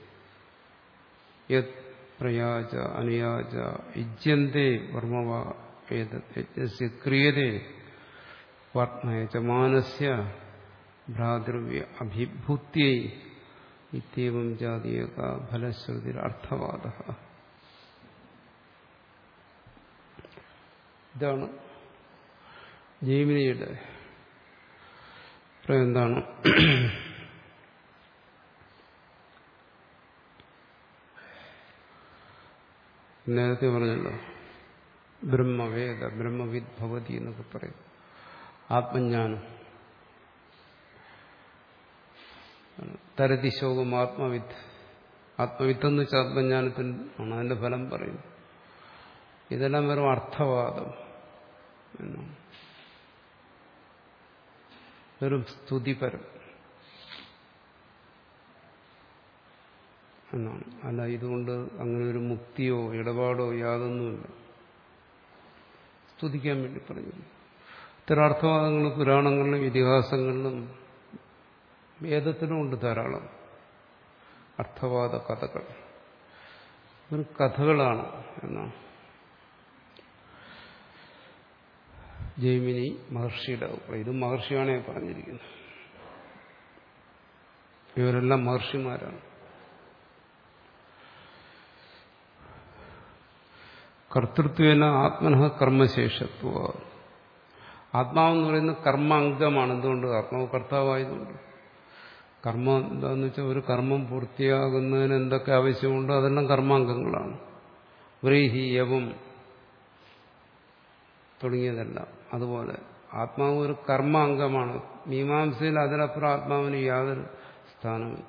യത് പ്രയാജ അനുയാജ യുജ്യന്തേ വർമ്മവ ഏതസ്യ ക്രിയതേ വാത്മയച്ച മാനസ്യ ഭ്രാതൃവ്യ അഭിഭൂത്യൈ ഇത്യവം ജാതീയക ഫലശ്രുതിർ അർത്ഥവാദ ഇതാണ് ജൈമിനിയുടെ എന്താണ് നേരത്തെ പറഞ്ഞല്ലോ ബ്രഹ്മവേദ ബ്രഹ്മവിദ് ഭവതി എന്നൊക്കെ പറയും ആത്മജ്ഞാനം തരതി ശോകം ആത്മവിത്ത് ആത്മവിത്ത് എന്ന് വെച്ചാൽ ആത്മജ്ഞാനത്തിൽ ആണ് അതിന്റെ ഫലം പറയും ഇതെല്ലാം വെറും അർത്ഥവാദം എന്നാണ് വെറും സ്തുതിപരം എന്നാണ് അല്ല ഇതുകൊണ്ട് അങ്ങനെ ഒരു മുക്തിയോ ഇടപാടോ യാതൊന്നുമില്ല സ്തുതിക്കാൻ വേണ്ടി പറഞ്ഞു ഇത്തരം അർത്ഥവാദങ്ങൾ പുരാണങ്ങളിലും ഇതിഹാസങ്ങളിലും വേദത്തിലും ഉണ്ട് ധാരാളം അർത്ഥവാദ കഥകൾ ഒരു കഥകളാണ് എന്നാണ് ജൈമിനി മഹർഷിയുടെ അഭിപ്രായം ഇത് മഹർഷിയാണേ പറഞ്ഞിരിക്കുന്നത് ഇവരെല്ലാം മഹർഷിമാരാണ് കർത്തൃത്വേന ആത്മനഃ കർമ്മശേഷത്വ ആത്മാവെന്ന് പറയുന്നത് കർമ്മ അംഗമാണ് എന്തുകൊണ്ട് ആത്മാവ് കർത്താവായതുകൊണ്ട് കർമ്മം എന്താന്ന് വെച്ചാൽ ഒരു കർമ്മം പൂർത്തിയാകുന്നതിന് എന്തൊക്കെ ആവശ്യമുണ്ടോ അതെല്ലാം കർമാംഗങ്ങളാണ് വ്രീഹി യവം തുടങ്ങിയതെല്ലാം അതുപോലെ ആത്മാവ് ഒരു കർമ്മ അംഗമാണ് മീമാംസയിൽ അതിനപ്പുറം ആത്മാവിന് യാതൊരു സ്ഥാനമില്ല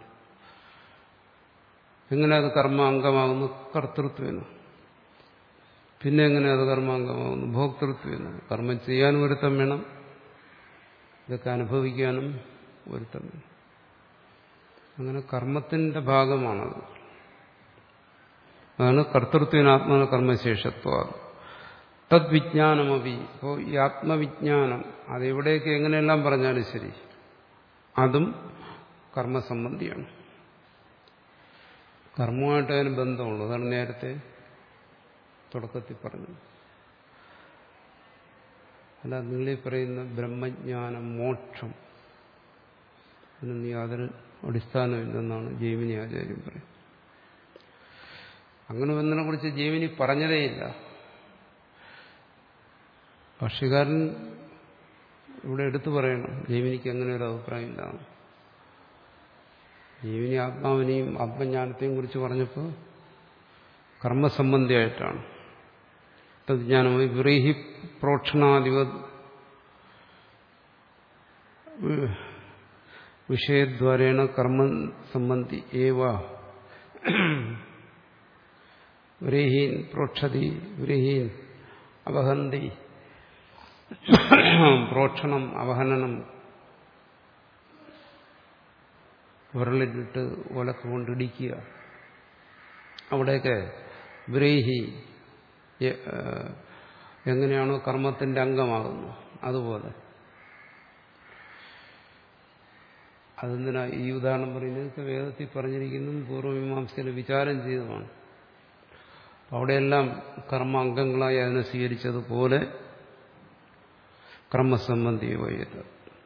എങ്ങനെ അത് കർമ്മ അംഗമാകുന്നു കർത്തൃത്വേന പിന്നെ എങ്ങനെ അത് കർമാംഗമാകുന്നു ഭോക്തൃത്വേന കർമ്മം ചെയ്യാനും ഒരുത്തം വേണം ഇതൊക്കെ അനുഭവിക്കാനും ഒരുത്തം വേണം അങ്ങനെ കർമ്മത്തിന്റെ ഭാഗമാണത് അതാണ് കർത്തൃത്വനാത്മന കർമ്മശേഷത്വ തദ്വിജ്ഞാനമപി ഇപ്പോൾ ഈ ആത്മവിജ്ഞാനം അതെവിടെയൊക്കെ എങ്ങനെയെല്ലാം പറഞ്ഞാലും ശരി അതും കർമ്മസംബന്ധിയാണ് കർമ്മമായിട്ട് അതിന് ബന്ധമുള്ളൂ അതാണ് നേരത്തെ തുടക്കത്തിൽ പറഞ്ഞത് അല്ല നിങ്ങളീ പറയുന്ന ബ്രഹ്മജ്ഞാനം മോക്ഷം അതിനൊന്നും യാതൊരു അടിസ്ഥാനമില്ലെന്നാണ് ജൈമിനി ആചാര്യം പറയുന്നത് അങ്ങനെ ഒന്നിനെ കുറിച്ച് ജൈമിനി പറഞ്ഞതേയില്ല ഭാഷ്യകാരൻ ഇവിടെ എടുത്തു പറയണം ജൈമിനിക്ക് അങ്ങനെ ഒരു അഭിപ്രായമില്ല ജൈമിനി ആത്മാവിനെയും ആത്മജ്ഞാനത്തെയും കുറിച്ച് പറഞ്ഞപ്പോൾ കർമ്മസംബന്ധിയായിട്ടാണ് തജ്ഞാനമായി വ്രീഹി പ്രോക്ഷണാധിപ വിഷയദ്വാരേണ കർമ്മ സംബന്ധി ഏവ വ്രീഹീൻ പ്രോക്ഷതി വ്രീഹീൻ അവഹന്തി പ്രോക്ഷണം അവഹനനം വിരലിട്ട് ഒലക്ക് കൊണ്ടിടിക്കുക അവിടെയൊക്കെ വ്രീഹി എങ്ങനെയാണോ കർമ്മത്തിന്റെ അംഗമാകുന്നു അതുപോലെ അതെന്തിനാ ഈ ഉദാഹരണം പറയുന്നത് വേദത്തിൽ പറഞ്ഞിരിക്കുന്നതും പൂർവ്വമീമാംസയിൽ വിചാരം ചെയ്തതാണ് അവിടെയെല്ലാം കർമ്മ അംഗങ്ങളായി അതിനെ സ്വീകരിച്ചതുപോലെ കർമ്മസംബന്ധി വൈദ്യത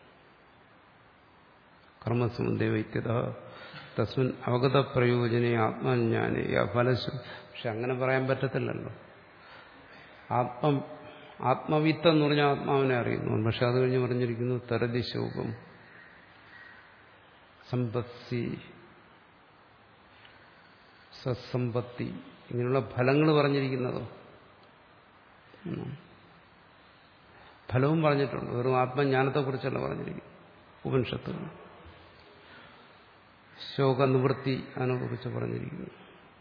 കർമ്മസംബന്ധി വൈദ്യത തസ്മിൻ അവഗത പ്രയോജനെ ആത്മജ്ഞാനെ ഫലശു പക്ഷെ അങ്ങനെ പറയാൻ പറ്റത്തില്ലല്ലോ ആത്മ ആത്മവിത്ത് എന്ന് പറഞ്ഞാൽ ആത്മാവിനെ അറിയുന്നു പക്ഷെ അത് കഴിഞ്ഞ് പറഞ്ഞിരിക്കുന്നു തരതി ശോകം സമ്പത്തി സസമ്പത്തി ഇങ്ങനെയുള്ള ഫലങ്ങൾ പറഞ്ഞിരിക്കുന്നതോ ഫലവും പറഞ്ഞിട്ടുണ്ട് വെറും ആത്മജ്ഞാനത്തെക്കുറിച്ചല്ല പറഞ്ഞിരിക്കുന്നു ഉപനിഷത്തുകൾ ശോകനിവൃത്തി അതിനെക്കുറിച്ച് പറഞ്ഞിരിക്കുന്നു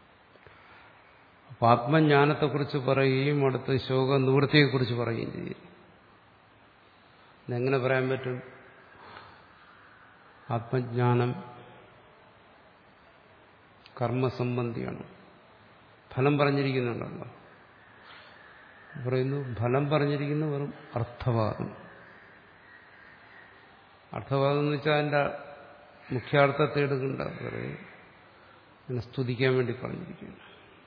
അപ്പൊ ആത്മജ്ഞാനത്തെക്കുറിച്ച് പറയുകയും അടുത്ത് ശോകനിവൃത്തിയെക്കുറിച്ച് പറയുകയും ചെയ്യും ഇതെങ്ങനെ പറയാൻ പറ്റും ആത്മജ്ഞാനം കർമ്മസംബന്ധിയാണ് ഫലം പറഞ്ഞിരിക്കുന്നുണ്ടല്ലോ പറയുന്നു ഫലം പറഞ്ഞിരിക്കുന്ന വെറും അർത്ഥവാദം അർത്ഥവാദം എന്ന് വെച്ചാൽ അതിൻ്റെ മുഖ്യാർത്ഥത്തെ എടുക്കണ്ട പറയും അതിനെ സ്തുതിക്കാൻ വേണ്ടി പറഞ്ഞിരിക്കുന്നു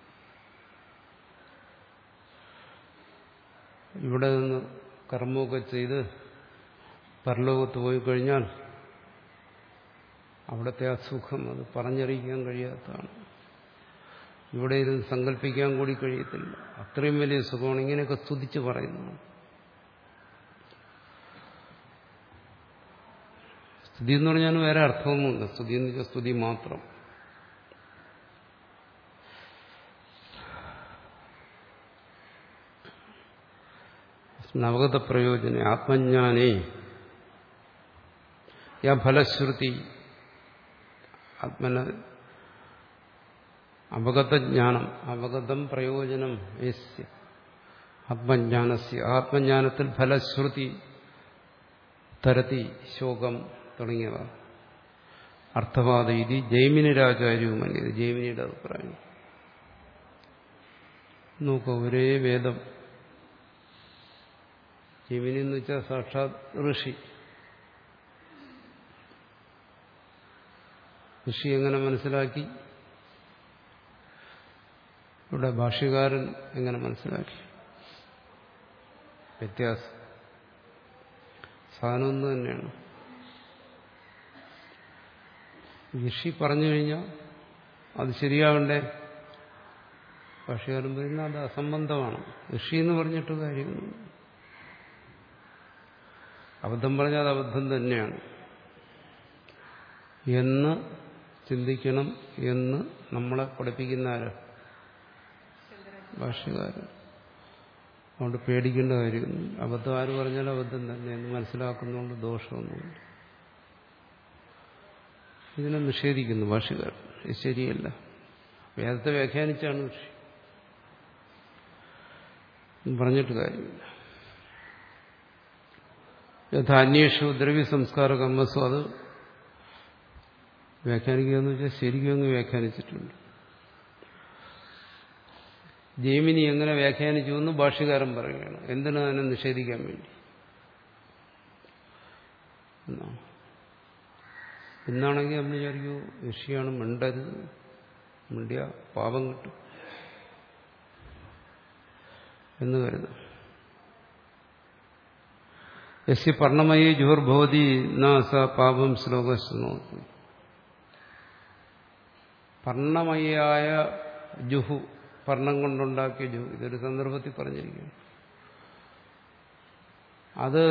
ഇവിടെ നിന്ന് കർമ്മമൊക്കെ ചെയ്ത് പരലോകത്ത് പോയി കഴിഞ്ഞാൽ അവിടുത്തെ ആ സുഖം അത് പറഞ്ഞറിയിക്കാൻ കഴിയാത്തതാണ് ഇവിടെ ഇരുന്ന് സങ്കല്പിക്കാൻ കൂടി കഴിയത്തില്ല അത്രയും വലിയ സുഖമാണ് ഇങ്ങനെയൊക്കെ സ്തുതിച്ച് പറയുന്നതാണ് സ്തുതി എന്ന് പറഞ്ഞാൽ വേറെ അർത്ഥമൊന്നുമില്ല സ്തുതി എന്ന് വെച്ചാൽ സ്തുതി മാത്രം നവഗത പ്രയോജന ആത്മജ്ഞാനേ യാ ഫലശ്രുതി ആത്മന അവഗതജ്ഞാനം അവഗതം പ്രയോജനം യസ്യ ആത്മജ്ഞാനസ്യ ആത്മജ്ഞാനത്തിൽ ഫലശ്രുതി തരതി ശോകം തുടങ്ങിയവ അർത്ഥവാദ ഇത് ജൈമിനിരാചാര്യവുമല്ല ഇത് ജൈമിനിയുടെ അഭിപ്രായം നോക്കൂ ഒരേ വേദം ജൈമിനി എന്ന് വെച്ചാൽ സാക്ഷാത് ഋഷി ഋഷി എങ്ങനെ മനസ്സിലാക്കി ഇവിടെ ഭാഷ്യകാരൻ എങ്ങനെ മനസ്സിലാക്കി വ്യത്യാസം സാധനം ഒന്ന് തന്നെയാണ് ഋഷി പറഞ്ഞു കഴിഞ്ഞാൽ അത് ശരിയാകണ്ടേ ഭാഷകാരൻ പറയുന്നത് അത് അസംബന്ധമാണ് ഋഷി എന്ന് പറഞ്ഞിട്ട് കാര്യമൊന്നും അബദ്ധം പറഞ്ഞാൽ അത് അബദ്ധം തന്നെയാണ് എന്ന് ചിന്തിക്കണം എന്ന് നമ്മളെ പഠിപ്പിക്കുന്ന ആര് ഭാഷകാരൻ അതുകൊണ്ട് പേടിക്കേണ്ട കാര്യമൊന്നും അബദ്ധം ആര് പറഞ്ഞാലും അബദ്ധം തന്നെ എന്ന് മനസ്സിലാക്കുന്നതുകൊണ്ട് ദോഷമൊന്നുമില്ല ഇതിനെ നിഷേധിക്കുന്നു ഭാഷകാരൻ ഇത് ശരിയല്ല വേദത്തെ വ്യാഖ്യാനിച്ചാണ് ഋഷി പറഞ്ഞിട്ട് കാര്യമില്ല യഥാന്വേഷു ദ്രവ്യ സംസ്കാര കർമ്മസു അത് വ്യാഖ്യാനിക്കുക എന്ന് വെച്ചാൽ ശരിക്കും അങ്ങ് വ്യാഖ്യാനിച്ചിട്ടുണ്ട് ജൈമിനി എങ്ങനെ വ്യാഖ്യാനിച്ചു എന്ന് ഭാഷ്യകാരൻ പറയുകയാണ് എന്തിനാ അതിനെ നിഷേധിക്കാൻ വേണ്ടി എന്നാണ് ഇന്നാണെങ്കിൽ നമ്മൾ വിചാരിക്കൂ ഋഷിയാണ് മിണ്ടരുത് മിണ്ടിയ പാപം കിട്ടും എന്ന് കരുതാം യസ്യ പർണമയി ജുഹുർഭവതി നാസ പാപം ശ്ലോകശ്നോത്തി പർണമയായ ജുഹു പർണം കൊണ്ടുണ്ടാക്കിയ ജുഹു ഇതൊരു സന്ദർഭത്തിൽ പറഞ്ഞിരിക്കുന്നു അത്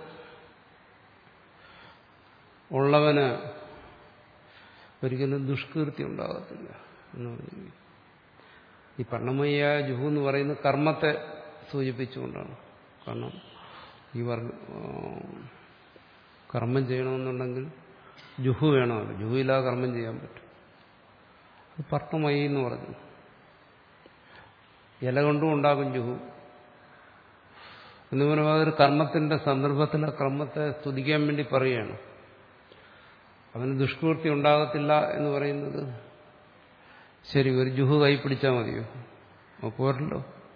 ഉള്ളവന് ഒരിക്കലും ദുഷ്കീർത്തി ഉണ്ടാകത്തില്ല എന്ന് പറഞ്ഞിരിക്കുന്നു ഈ പർണമയായ ജുഹു എന്ന് പറയുന്നത് കർമ്മത്തെ സൂചിപ്പിച്ചുകൊണ്ടാണ് കാരണം ഈ വർഗ കർമ്മം ചെയ്യണമെന്നുണ്ടെങ്കിൽ ജുഹു വേണമല്ലോ ജുഹുയില്ലാതെ കർമ്മം ചെയ്യാൻ പറ്റും അത് പർണമയി എന്ന് പറഞ്ഞു ഇല കൊണ്ടും ഉണ്ടാകും ജുഹു എന്ന് പറയുമ്പോൾ അതൊരു കർമ്മത്തിന്റെ സന്ദർഭത്തിൽ ആ കർമ്മത്തെ സ്തുതിക്കാൻ വേണ്ടി പറയുകയാണ് അവന് ദുഷ്കീർത്തി ഉണ്ടാകത്തില്ല എന്ന് പറയുന്നത് ശരി ഒരു ജുഹു കൈ പിടിച്ചാൽ മതിയോ അപ്പോൾ പോരല്ലോ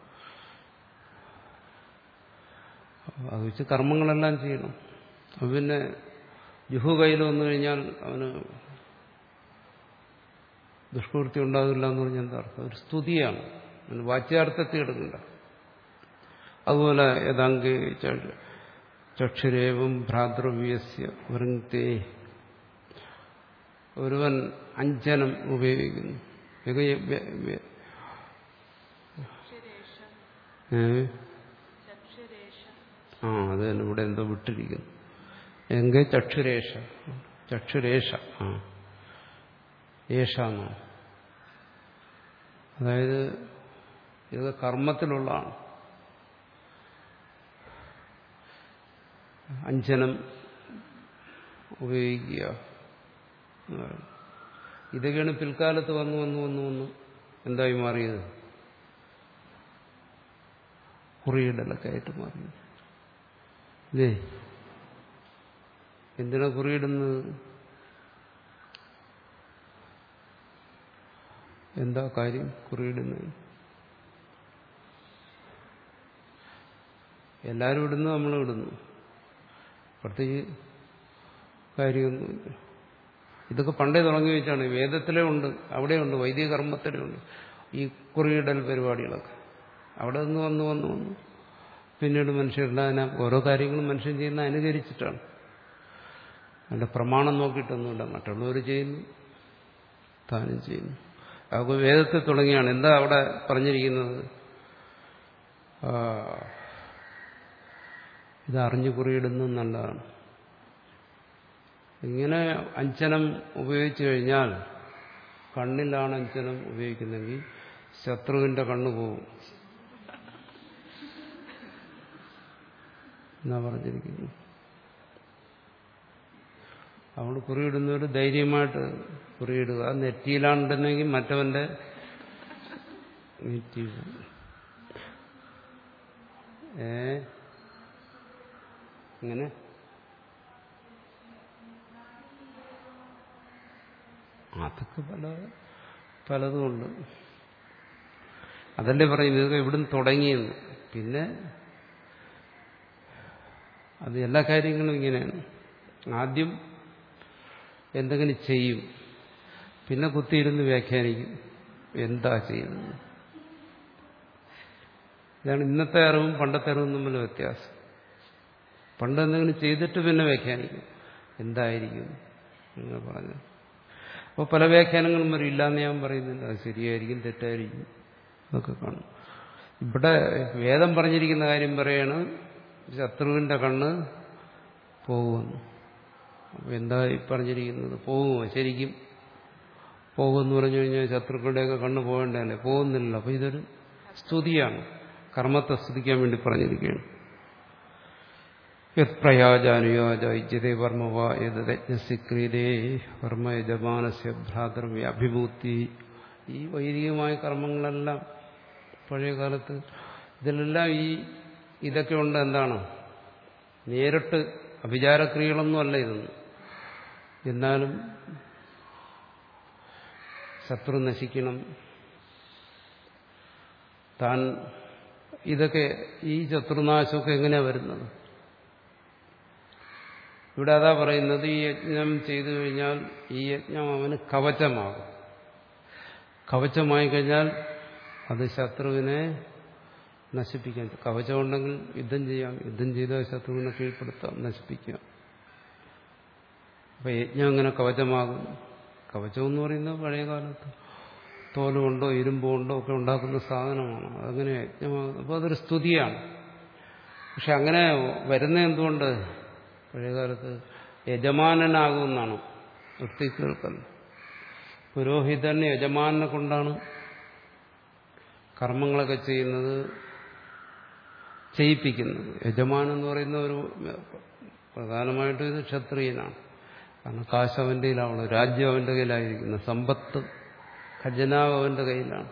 അത് വെച്ച് കർമ്മങ്ങളെല്ലാം ചെയ്യണം അപ്പം പിന്നെ ജുഹു കയ്യിൽ വന്നു കഴിഞ്ഞാൽ അവന് ദുഷ്കൃത്യം ഉണ്ടാകില്ല എന്ന് പറഞ്ഞാൽ എന്താ അർത്ഥം ഒരു സ്തുതിയാണ് അവന് വാച്യാർത്ഥത്തിൽ എടുക്കണ്ട അതുപോലെ യഥാങ്കി ചക്ഷുരേവം ഭ്രാതൃവ്യസ്യ വൃങ്ക്തേ ഒരുവൻ അഞ്ജനം ഉപയോഗിക്കുന്നു ഏ ആ അത് തന്നെ ഇവിടെ എന്തോ വിട്ടിരിക്കുന്നു എങ്കിൽ ചക്ഷുരേഷ ചക്ഷുരേഷ ആ ഏഷ എന്നാണ് അതായത് ഇത് കർമ്മത്തിലുള്ളതാണ് അഞ്ജനം ഉപയോഗിക്കുക ഇതൊക്കെയാണ് പിൽക്കാലത്ത് വന്നു വന്നു വന്നു വന്നു എന്തായി മാറിയത് കുറിയിടലൊക്കെ ആയിട്ട് മാറിയത് ഇല്ലേ എന്തിനാ കുറിയിടുന്നത് എന്താ കാര്യം കുറിയിടുന്നത് എല്ലാവരും ഇടുന്നു നമ്മൾ ഇടുന്നു പ്രത്യേകിച്ച് കാര്യമൊന്നുമില്ല ഇതൊക്കെ പണ്ടേ തുടങ്ങി വെച്ചാണ് വേദത്തിലേ ഉണ്ട് അവിടെയുണ്ട് വൈദിക കർമ്മത്തിലേ ഉണ്ട് ഈ കുറിയിടൽ പരിപാടികളൊക്കെ അവിടെ നിന്ന് വന്ന് വന്ന് വന്നു പിന്നീട് മനുഷ്യരുടെ അതിനെ ഓരോ കാര്യങ്ങളും മനുഷ്യൻ ചെയ്യുന്ന അനുകരിച്ചിട്ടാണ് അതിന്റെ പ്രമാണം നോക്കിയിട്ടൊന്നുമില്ല മറ്റുള്ളവർ ചെയ്യുന്നു താനും ചെയ്യുന്നു അതൊക്കെ വേദത്തിൽ തുടങ്ങിയാണ് എന്താ അവിടെ പറഞ്ഞിരിക്കുന്നത് ഇത് അറിഞ്ഞു കുറിയിടുന്നത് നല്ലതാണ് ഇങ്ങനെ അഞ്ചനം ഉപയോഗിച്ചു കഴിഞ്ഞാൽ കണ്ണിലാണ് അഞ്ചനം ഉപയോഗിക്കുന്നെങ്കിൽ ശത്രുവിന്റെ കണ്ണു പോകും എന്നാ പറഞ്ഞിരിക്കുന്നു അതുകൊണ്ട് കുറിയിടുന്നവർ ധൈര്യമായിട്ട് കുറിയിടുക നെറ്റിയിലാണ്ടുണ്ടെങ്കിൽ മറ്റവന്റെ നെറ്റി ഏ ഇങ്ങനെ അതൊക്കെ പല പലതുമുണ്ട് അതല്ലേ പറയുന്നത് ഇതൊക്കെ ഇവിടുന്ന് തുടങ്ങിയെന്ന് പിന്നെ അത് എല്ലാ കാര്യങ്ങളും ഇങ്ങനെയാണ് ആദ്യം എന്തെങ്കിലും ചെയ്യും പിന്നെ കുത്തിയിരുന്ന് വ്യാഖ്യാനിക്കും എന്താ ചെയ്യുന്നത് ഇതാണ് ഇന്നത്തെ അറിവും പണ്ടത്തെ അറിവും തമ്മിൽ വ്യത്യാസം പണ്ട് എന്തെങ്കിലും ചെയ്തിട്ട് പിന്നെ വ്യാഖ്യാനിക്കും എന്തായിരിക്കും എന്ന് പറഞ്ഞു അപ്പോൾ പല വ്യാഖ്യാനങ്ങളും വരും ഇല്ലാന്ന് ഞാൻ പറയുന്നില്ല അത് ശരിയായിരിക്കും തെറ്റായിരിക്കും അതൊക്കെ കാണും ഇവിടെ വേദം പറഞ്ഞിരിക്കുന്ന കാര്യം പറയാണ് ശത്രുവിന്റെ കണ്ണ് പോകുമെന്ന് അപ്പോൾ എന്താ ഈ പറഞ്ഞിരിക്കുന്നത് പോകുമോ ശരിക്കും പോകുമെന്ന് പറഞ്ഞു കഴിഞ്ഞാൽ ശത്രുക്കളുടെയൊക്കെ കണ്ണ് പോകേണ്ടതല്ലേ പോകുന്നില്ല അപ്പോൾ ഇതൊരു സ്തുതിയാണ് കർമ്മത്തെ സ്തുതിക്കാൻ വേണ്ടി പറഞ്ഞിരിക്കുകയാണ് യത് പ്രയാജാനുയാജ ഇജ്യതേ വർമ്മവ യത് രജ്ഞസിക്രീതേ കർമ്മ യജമാനസ്യ ഭ്രാതൃവ്യ അഭിഭൂതി ഈ വൈദികമായ കർമ്മങ്ങളെല്ലാം പഴയ കാലത്ത് ഇതിലെല്ലാം ഈ ഇതൊക്കെ ഉണ്ട് എന്താണ് നേരിട്ട് അഭിചാരക്രിയകളൊന്നും അല്ല ഇതൊന്നും എന്നാലും ശത്രു നശിക്കണം താൻ ഇതൊക്കെ ഈ ശത്രുനാശമൊക്കെ എങ്ങനെയാണ് വരുന്നത് ഇവിടെ അതാ പറയുന്നത് ഈ യജ്ഞം ചെയ്തു കഴിഞ്ഞാൽ ഈ യജ്ഞം അവന് കവചമാകും കവചമായി കഴിഞ്ഞാൽ അത് ശത്രുവിനെ നശിപ്പിക്കാം കവചമുണ്ടെങ്കിൽ യുദ്ധം ചെയ്യാം യുദ്ധം ചെയ്താൽ ശത്രുവിനെ കീഴ്പ്പെടുത്താം നശിപ്പിക്കാം അപ്പൊ യജ്ഞം അങ്ങനെ കവചമാകും കവചം എന്ന് പറയുന്നത് പഴയ കാലത്ത് തോലുകൊണ്ടോ ഇരുമ്പുകൊണ്ടോ ഒക്കെ ഉണ്ടാക്കുന്ന സാധനമാണ് അതങ്ങനെ യജ്ഞമാകും അപ്പോൾ അതൊരു സ്തുതിയാണ് പക്ഷെ അങ്ങനെ വരുന്ന എന്തുകൊണ്ട് പഴയകാലത്ത് യജമാനനാകുമെന്നാണ് വൃത്തികൾക്കല്ല പുരോഹിതൻ യജമാനെ കൊണ്ടാണ് കർമ്മങ്ങളൊക്കെ ചെയ്യുന്നത് ചെയ്യിപ്പിക്കുന്നത് യജമാൻ എന്ന് പറയുന്ന ഒരു പ്രധാനമായിട്ടും ഇത് ക്ഷത്രിയനാണ് കാരണം കാശ് അവന്റെ കയ്യിലാവുള്ളൂ രാജ്യം അവന്റെ കയ്യിലായിരിക്കുന്നു സമ്പത്ത് ഖജനാവ് അവന്റെ കയ്യിലാണ്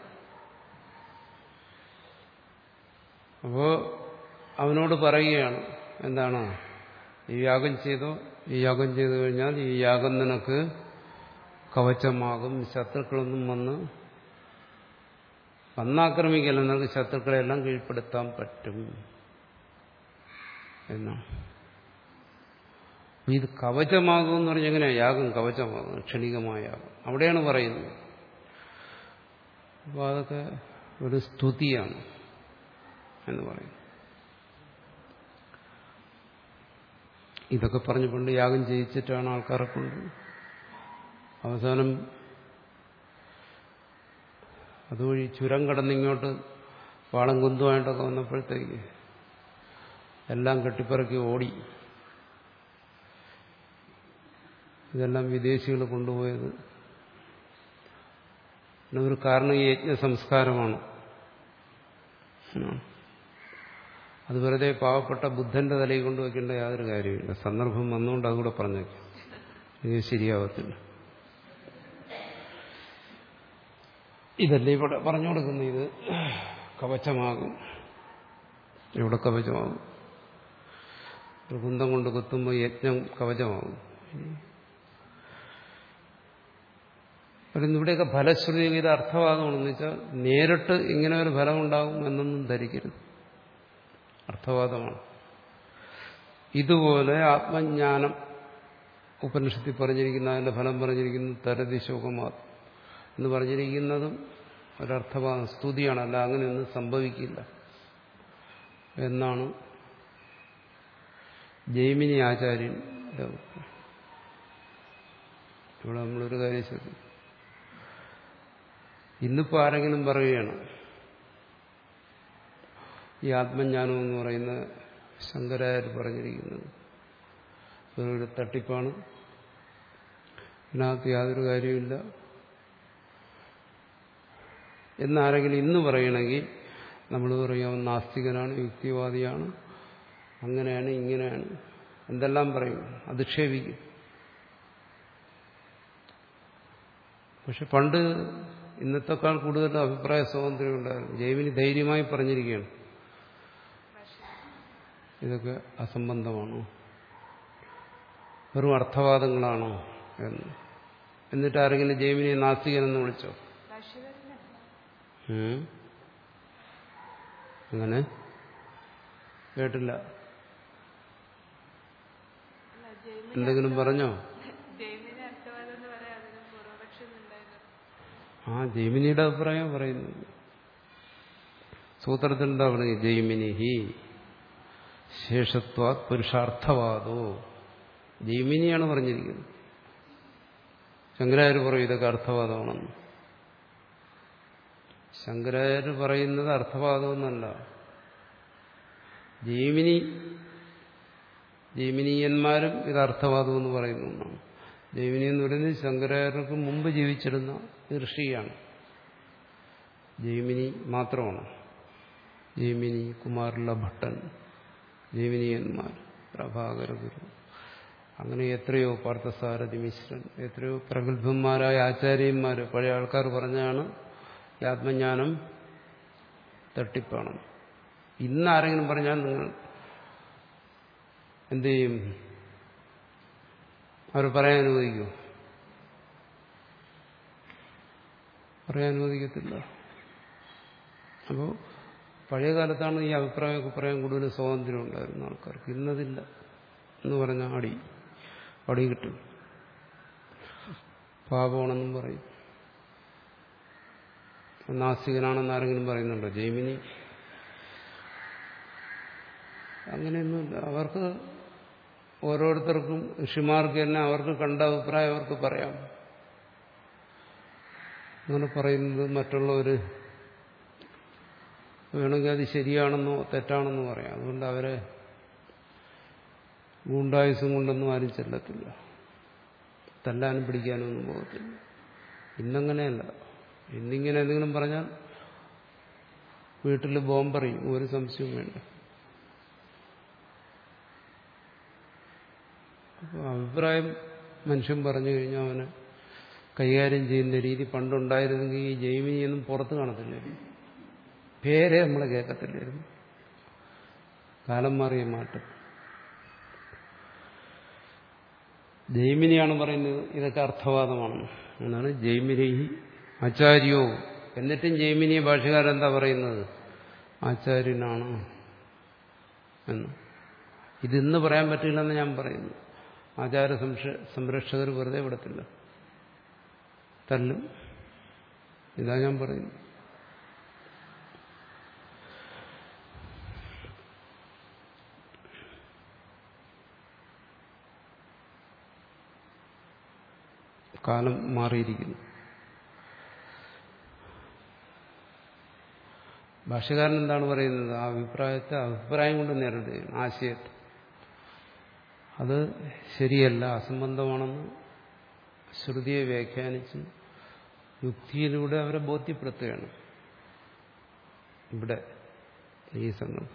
അപ്പോ അവനോട് പറയുകയാണ് എന്താണ് ഈ യാഗം ചെയ്തോ ഈ യാഗം ചെയ്തു കഴിഞ്ഞാൽ ഈ യാഗം നിനക്ക് കവചമാകും ശത്രുക്കളൊന്നും വന്ന് വന്നാക്രമിക്കല്ല നിനക്ക് ശത്രുക്കളെല്ലാം കീഴ്പ്പെടുത്താൻ പറ്റും എന്നാണ് ഇത് കവചമാകും എന്ന് പറഞ്ഞാൽ എങ്ങനെയാ യാഗം കവചമാകും ക്ഷണികമായ യാഗം അവിടെയാണ് പറയുന്നത് അപ്പോൾ അതൊക്കെ ഒരു സ്തുതിയാണ് എന്ന് പറയും ഇതൊക്കെ പറഞ്ഞു കൊണ്ട് യാഗം ചെയ്യിച്ചിട്ടാണ് ആൾക്കാരെ കൊണ്ട് അവസാനം അതുവഴി ചുരം കടന്നിങ്ങോട്ട് വാളം കുന്തുമായിട്ടൊക്കെ വന്നപ്പോഴത്തേക്ക് എല്ലാം കെട്ടിപ്പറക്കി ഓടി ഇതെല്ലാം വിദേശികൾ കൊണ്ടുപോയത് ഒരു കാരണം ഈ യജ്ഞ സംസ്കാരമാണ് അത് വെറുതെ പാവപ്പെട്ട ബുദ്ധന്റെ തലയിൽ കൊണ്ടുവയ്ക്കേണ്ട യാതൊരു കാര്യമില്ല സന്ദർഭം വന്നുകൊണ്ട് അതുകൂടെ പറഞ്ഞേക്കും ഇത് ശരിയാവത്തില്ല ഇതല്ലേ ഇവിടെ പറഞ്ഞു കൊടുക്കുന്ന ഇത് കവചമാകും ഇവിടെ കവചമാകും ഒരു കുന്തം കൊണ്ട് കുത്തുമ്പോൾ യജ്ഞം കവചമാകും പറയുന്നു ഇവിടെയൊക്കെ ഫലശ്രുതി ഇത് അർത്ഥവാദമാണെന്ന് വെച്ചാൽ നേരിട്ട് ഇങ്ങനെ ഒരു ഫലം ഉണ്ടാകും എന്നൊന്നും ധരിക്കരുത് അർത്ഥവാദമാണ് ഇതുപോലെ ആത്മജ്ഞാനം ഉപനിഷത്തിൽ പറഞ്ഞിരിക്കുന്ന അതിന്റെ ഫലം പറഞ്ഞിരിക്കുന്നത് തരതി ശോകമാത് എന്ന് പറഞ്ഞിരിക്കുന്നതും ഒരർത്ഥവാദം സ്തുതിയാണ് അല്ല അങ്ങനെയൊന്നും സംഭവിക്കില്ല എന്നാണ് ജൈമിനി ആചാര്യൻ ഇവിടെ നമ്മളൊരു കാര്യം ശ്രദ്ധിക്കും ഇന്നിപ്പോൾ ആരെങ്കിലും പറയുകയാണ് ഈ ആത്മജ്ഞാനം എന്ന് പറയുന്ന ശങ്കരായർ പറഞ്ഞിരിക്കുന്നത് ഒരു തട്ടിപ്പാണ് ഇതിനകത്ത് യാതൊരു കാര്യമില്ല എന്നാരെങ്കിലും ഇന്ന് പറയണമെങ്കിൽ നമ്മൾ പറയാം നാസ്തികനാണ് യുക്തിവാദിയാണ് അങ്ങനെയാണ് ഇങ്ങനെയാണ് എന്തെല്ലാം പറയും അധിക്ഷേപിക്കും പക്ഷെ പണ്ട് ഇന്നത്തെക്കാൾ കൂടുതൽ അഭിപ്രായ സ്വാതന്ത്ര്യം ഉണ്ടായിരുന്നു ജൈവിനി ധൈര്യമായി പറഞ്ഞിരിക്കുകയാണ് ഇതൊക്കെ അസംബന്ധമാണോ വെറും അർത്ഥവാദങ്ങളാണോ എന്ന് എന്നിട്ട് ആരെങ്കിലും ജൈവിനെ നാസ്തികനെന്ന് വിളിച്ചോ ഉം. അങ്ങനെ കേട്ടില്ല എന്തെങ്കിലും പറഞ്ഞോ ജൈമിന് അർത്ഥവാദം എന്ന് പറയാൻ അതിന് പൂർവപക്ഷം ഉണ്ടായിരുന്നു ആ ജൈമിനിയുടെ അഭിപ്രായം പറയുന്നു സൂത്രത്തിൽ എന്താ പറയുന്നത് ജൈമിനി ഹി ശേഷത്വാത് പുരുഷാർത്ഥവാദോ ജൈമിനിയാണ് പറഞ്ഞിരിക്കുന്നത് ശങ്കരാചാര്യ പറയും ഇതൊക്കെ അർത്ഥവാദമാണെന്ന് ശങ്കരാചാര്യ പറയുന്നത് അർത്ഥവാദമൊന്നല്ല ജൈമിനി ജൈമിനീയന്മാരും ഇത് അർത്ഥവാദം എന്ന് പറയുന്ന ഒന്നാണ് ജൈമിനി എന്ന് പറയുന്നത് ശങ്കരാചാര്യർക്ക് മുമ്പ് ജീവിച്ചിരുന്ന ഋഷിയാണ് ജൈമിനി മാത്രമാണ് ജൈമിനി കുമാരല ഭട്ടൻ ജൈമിനിയന്മാർ പ്രഭാകര ഗുരു അങ്ങനെ എത്രയോ പാർത്ഥസാരഥി മിശ്രൻ എത്രയോ പ്രഗത്ഭന്മാരായ ആചാര്യന്മാർ പഴയ ആൾക്കാർ പറഞ്ഞാണ് ഈ ആത്മജ്ഞാനം തട്ടിപ്പാണ് ഇന്ന് ആരെങ്കിലും പറഞ്ഞാൽ നിങ്ങൾ എന്ത് ചെയ്യും അവർ പറയാൻ അനുവദിക്കൂ പറയാൻ അനുവദിക്കത്തില്ല അപ്പോൾ പഴയ കാലത്താണ് ഈ അഭിപ്രായമൊക്കെ പറയാൻ കൂടുതൽ സ്വാതന്ത്ര്യം ഉണ്ടായിരുന്ന ആൾക്കാർക്ക് ഇന്നതില്ല എന്ന് പറഞ്ഞാൽ അടി അടി കിട്ടും പാപമാണെന്നും പറയും നാസ്തികനാണെന്ന് ആരെങ്കിലും പറയുന്നുണ്ടോ ജൈമിനി അങ്ങനെയൊന്നുമില്ല അവർക്ക് ഓരോരുത്തർക്കും ഋഷിമാർക്ക് തന്നെ അവർക്ക് കണ്ട അഭിപ്രായം അവർക്ക് പറയാം അങ്ങനെ പറയുന്നത് മറ്റുള്ളവർ വേണമെങ്കിൽ അത് ശരിയാണെന്നോ തെറ്റാണെന്നോ പറയാം അതുകൊണ്ട് അവരെ ഗൂണ്ടായുസം കൊണ്ടൊന്നും ആരും ചെല്ലത്തില്ല തല്ലാനും പിടിക്കാനും ഒന്നും പോകത്തില്ല ഇന്നങ്ങനെയല്ല ഇന്നിങ്ങനെ എന്തെങ്കിലും പറഞ്ഞാൽ വീട്ടിൽ ബോംബറിയും ഒരു സംശയവും വേണ്ട അപ്പോൾ അഭിപ്രായം മനുഷ്യൻ പറഞ്ഞു കഴിഞ്ഞാൽ അവന് കൈകാര്യം ചെയ്യുന്ന രീതി പണ്ടുണ്ടായിരുന്നെങ്കിൽ ഈ ജൈമിനിയൊന്നും പുറത്ത് കാണത്തില്ലായിരുന്നു പേരെ നമ്മൾ കേൾക്കത്തില്ലായിരുന്നു കാലം മാറിയ മാറ്റം ജൈമിനിയാണ് പറയുന്നത് ഇതൊക്കെ അർത്ഥവാദമാണ് എന്നാണ് ജൈമിനി ആചാര്യോ എന്നിട്ടും ജൈമിനിയെ ഭാഷകാരെന്താ പറയുന്നത് ആചാര്യനാണ് എന്ന് ഇതിന്ന് പറയാൻ പറ്റില്ലെന്ന് ഞാൻ പറയുന്നു ആചാര സംരക്ഷകർ വെറുതെ വിടത്തില്ല തല്ലും ഇതാ ഞാൻ പറയുന്നു കാലം മാറിയിരിക്കുന്നു ഭാഷകാരൻ എന്താണ് പറയുന്നത് ആ അഭിപ്രായത്തെ അഭിപ്രായം കൊണ്ട് നേരിടുകയാണ് ആശയത്തെ അത് ശരിയല്ല അസംബന്ധമാണെന്ന് ശ്രുതിയെ വ്യാഖ്യാനിച്ച് യുക്തിയിലൂടെ അവരെ ബോധ്യപ്പെടുത്തുകയാണ് ഇവിടെ ഈ സന്ദർഭം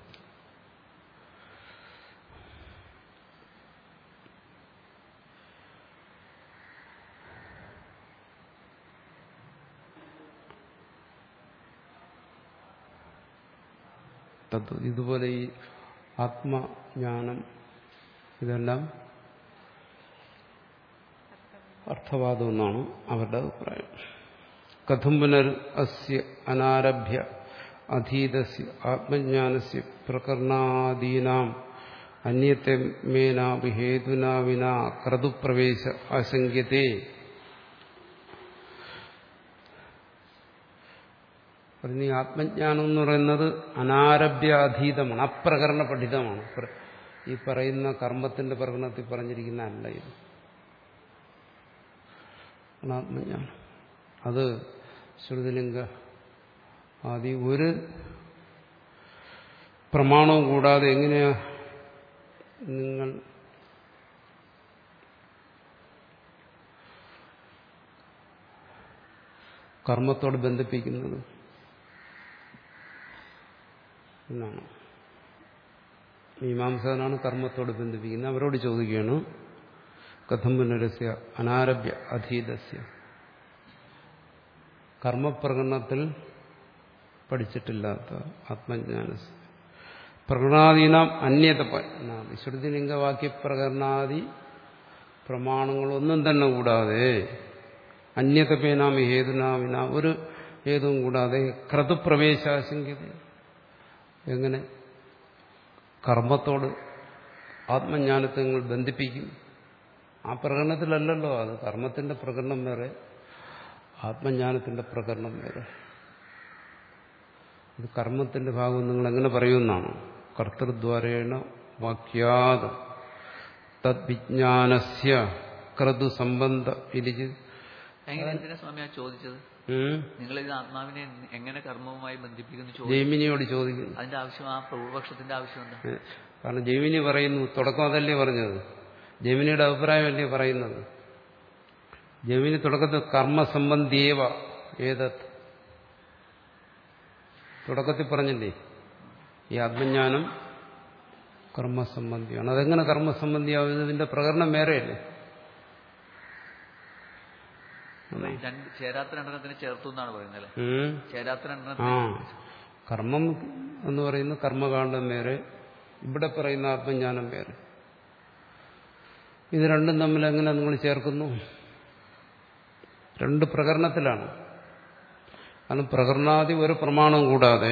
തത്വ ഇതുപോലെ ഈ ആത്മജ്ഞാനം ഇതെല്ലാം അർത്ഥവാദം എന്നാണ് അവരുടെ അഭിപ്രായം കഥം പുനർ അസ്യ അനാരഭ്യ അധീതസ്യ ആത്മജ്ഞാനസ്യ പ്രകരണാദീനാം അന്യത്തെ മേനാപി ഹേതുനാ വിനാ ക്രതുപ്രവേശ ആശങ്ക്യത്തെ പറഞ്ഞ ഈ ആത്മജ്ഞാനം എന്ന് പറയുന്നത് അനാരഭ്യാധീതമാണ് അപ്രകരണ പഠിതമാണ് ഈ പറയുന്ന കർമ്മത്തിന്റെ പ്രകടനത്തിൽ പറഞ്ഞിരിക്കുന്ന അല്ല ഇത് ആത്മജ്ഞാനം അത് ശ്രുതിലിംഗ ആദി ഒരു പ്രമാണവും കൂടാതെ എങ്ങനെയാ നിങ്ങൾ കർമ്മത്തോട് ബന്ധിപ്പിക്കുന്നത് എന്നാണ് മീമാംസകനാണ് കർമ്മത്തോട് ബന്ധിപ്പിക്കുന്നത് അവരോട് ചോദിക്കുകയാണ് കഥം പുനരസ്യ അനാരഭ്യ അധീതസ്യ കർമ്മപ്രകടനത്തിൽ പഠിച്ചിട്ടില്ലാത്ത ആത്മജ്ഞാന പ്രകടനാദീനാം അന്യത ശ്രുതിലിംഗവാക്യപ്രകടനാദി പ്രമാണങ്ങളൊന്നും തന്നെ കൂടാതെ അന്യതപേനാമി ഹേതുനാമിന ഒരു ഹേതുവും കൂടാതെ ക്രതുപ്രവേശാശങ്കത എങ്ങനെ കർമ്മത്തോട് ആത്മജ്ഞാനത്തെ നിങ്ങൾ ബന്ധിപ്പിക്കും ആ പ്രകടനത്തിലല്ലല്ലോ അത് കർമ്മത്തിന്റെ പ്രകടനം വേറെ ആത്മജ്ഞാനത്തിന്റെ പ്രകടനം വേറെ ഇത് കർമ്മത്തിന്റെ ഭാഗം നിങ്ങൾ എങ്ങനെ പറയുമെന്നാണ് കർത്തൃദ്വാരേണ വാക്യാത് തദ്വിജ്ഞാനസ്യ ക്രതു സംബന്ധ ഇരിച്ച് എങ്ങനെ എന്തിനാ സ്വാമി ആ ചോദിച്ചത് നിങ്ങൾ ഇത് ആത്മാവിനെ എങ്ങനെ കർമ്മവുമായി ബന്ധിപ്പിക്കുന്നു ചോദിച്ചു ജൈമിനിയോട് ചോദിക്കുന്നു അതിന്റെ ആവശ്യം ആ പൂർവപക്ഷത്തിന്റെ ആവശ്യം എന്താ ഏ, കാരണം ജൈമിനി പറയുന്നു തുടക്കം അതല്ലേ പറഞ്ഞത് ജൈമിനിയുടെ അഭിപ്രായമല്ലേ പറയുന്നത് ജൈമിനി തുടക്കത്തിൽ കർമ്മസംബന്ധിയേവ ഏതത് തുടക്കത്തിൽ പറഞ്ഞില്ലേ ഈ ആത്മജ്ഞാനം കർമ്മസംബന്ധിയാണ് അതെങ്ങനെ കർമ്മസംബന്ധിയാവുന്നത് ഇതിന്റെ പ്രകടനം വേറെയല്ലേ രണ്ട് ചേരാത്ത രണ്ടെണ്ണത്തിന് ചേർത്തു എന്നാണ് പറയുന്നത് അല്ലേ ഉം. ചേരാത്ത ആ രണ്ടെണ്ണത്തിന് കർമ്മം എന്ന് പറയുന്നത് കർമ്മകാണ്ഡം വേറെ ഇവിടെ പറയുന്ന ആത്മജ്ഞാനം വേറെ ഇത് രണ്ടും തമ്മിൽ എങ്ങനെ നിങ്ങൾ ചേർക്കുന്നു രണ്ട് പ്രകരണത്തിലാണ് കാരണം പ്രകരണാദി ഒരു പ്രമാണം കൂടാതെ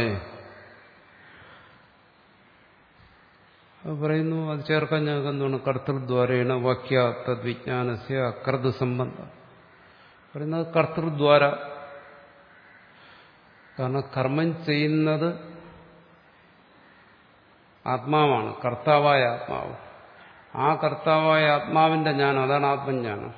അത് പറയുന്നു അത് ചേർക്കാൻ ഞങ്ങൾക്ക് എന്താണ് കർത്തൃദ്വാരേണ വാക്യ തദ്വിജ്ഞാനസ്യ അക്രത് സംബന്ധം പറയുന്നത് കർത്തൃദ്വാര കാരണം കർമ്മം ചെയ്യുന്നത് ആത്മാവാണ് കർത്താവായ ആത്മാവ് ആ കർത്താവായ ആത്മാവിന്റെ ജ്ഞാനം അതാണ് ആത്മജ്ഞാനം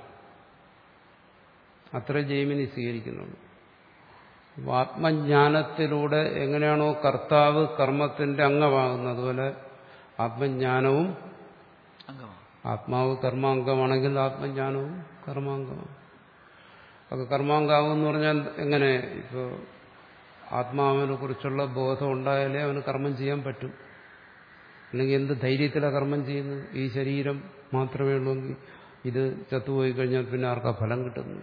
അത്ര ജൈമിനി സ്വീകരിക്കുന്നുള്ളൂ അപ്പൊ ആത്മജ്ഞാനത്തിലൂടെ എങ്ങനെയാണോ കർത്താവ് കർമ്മത്തിന്റെ അംഗമാകുന്നത് അതുപോലെ ആത്മജ്ഞാനവും അംഗമാണ് ആത്മാവ് കർമാംഗമാണെങ്കിൽ ആത്മജ്ഞാനവും കർമാംഗമാണ് അപ്പൊ കർമാംഗാവും എന്ന് പറഞ്ഞാൽ എങ്ങനെ ഇപ്പോൾ ആത്മാവിനെ കുറിച്ചുള്ള ബോധം ഉണ്ടായാലേ അവന് കർമ്മം ചെയ്യാൻ പറ്റും അല്ലെങ്കിൽ എന്ത് ധൈര്യത്തിലാണ് കർമ്മം ചെയ്യുന്നത് ഈ ശരീരം മാത്രമേ ഉള്ളൂവെങ്കിൽ ഇത് ചത്തുപോയി കഴിഞ്ഞാൽ പിന്നെ ആർക്കാ ഫലം കിട്ടുന്നത്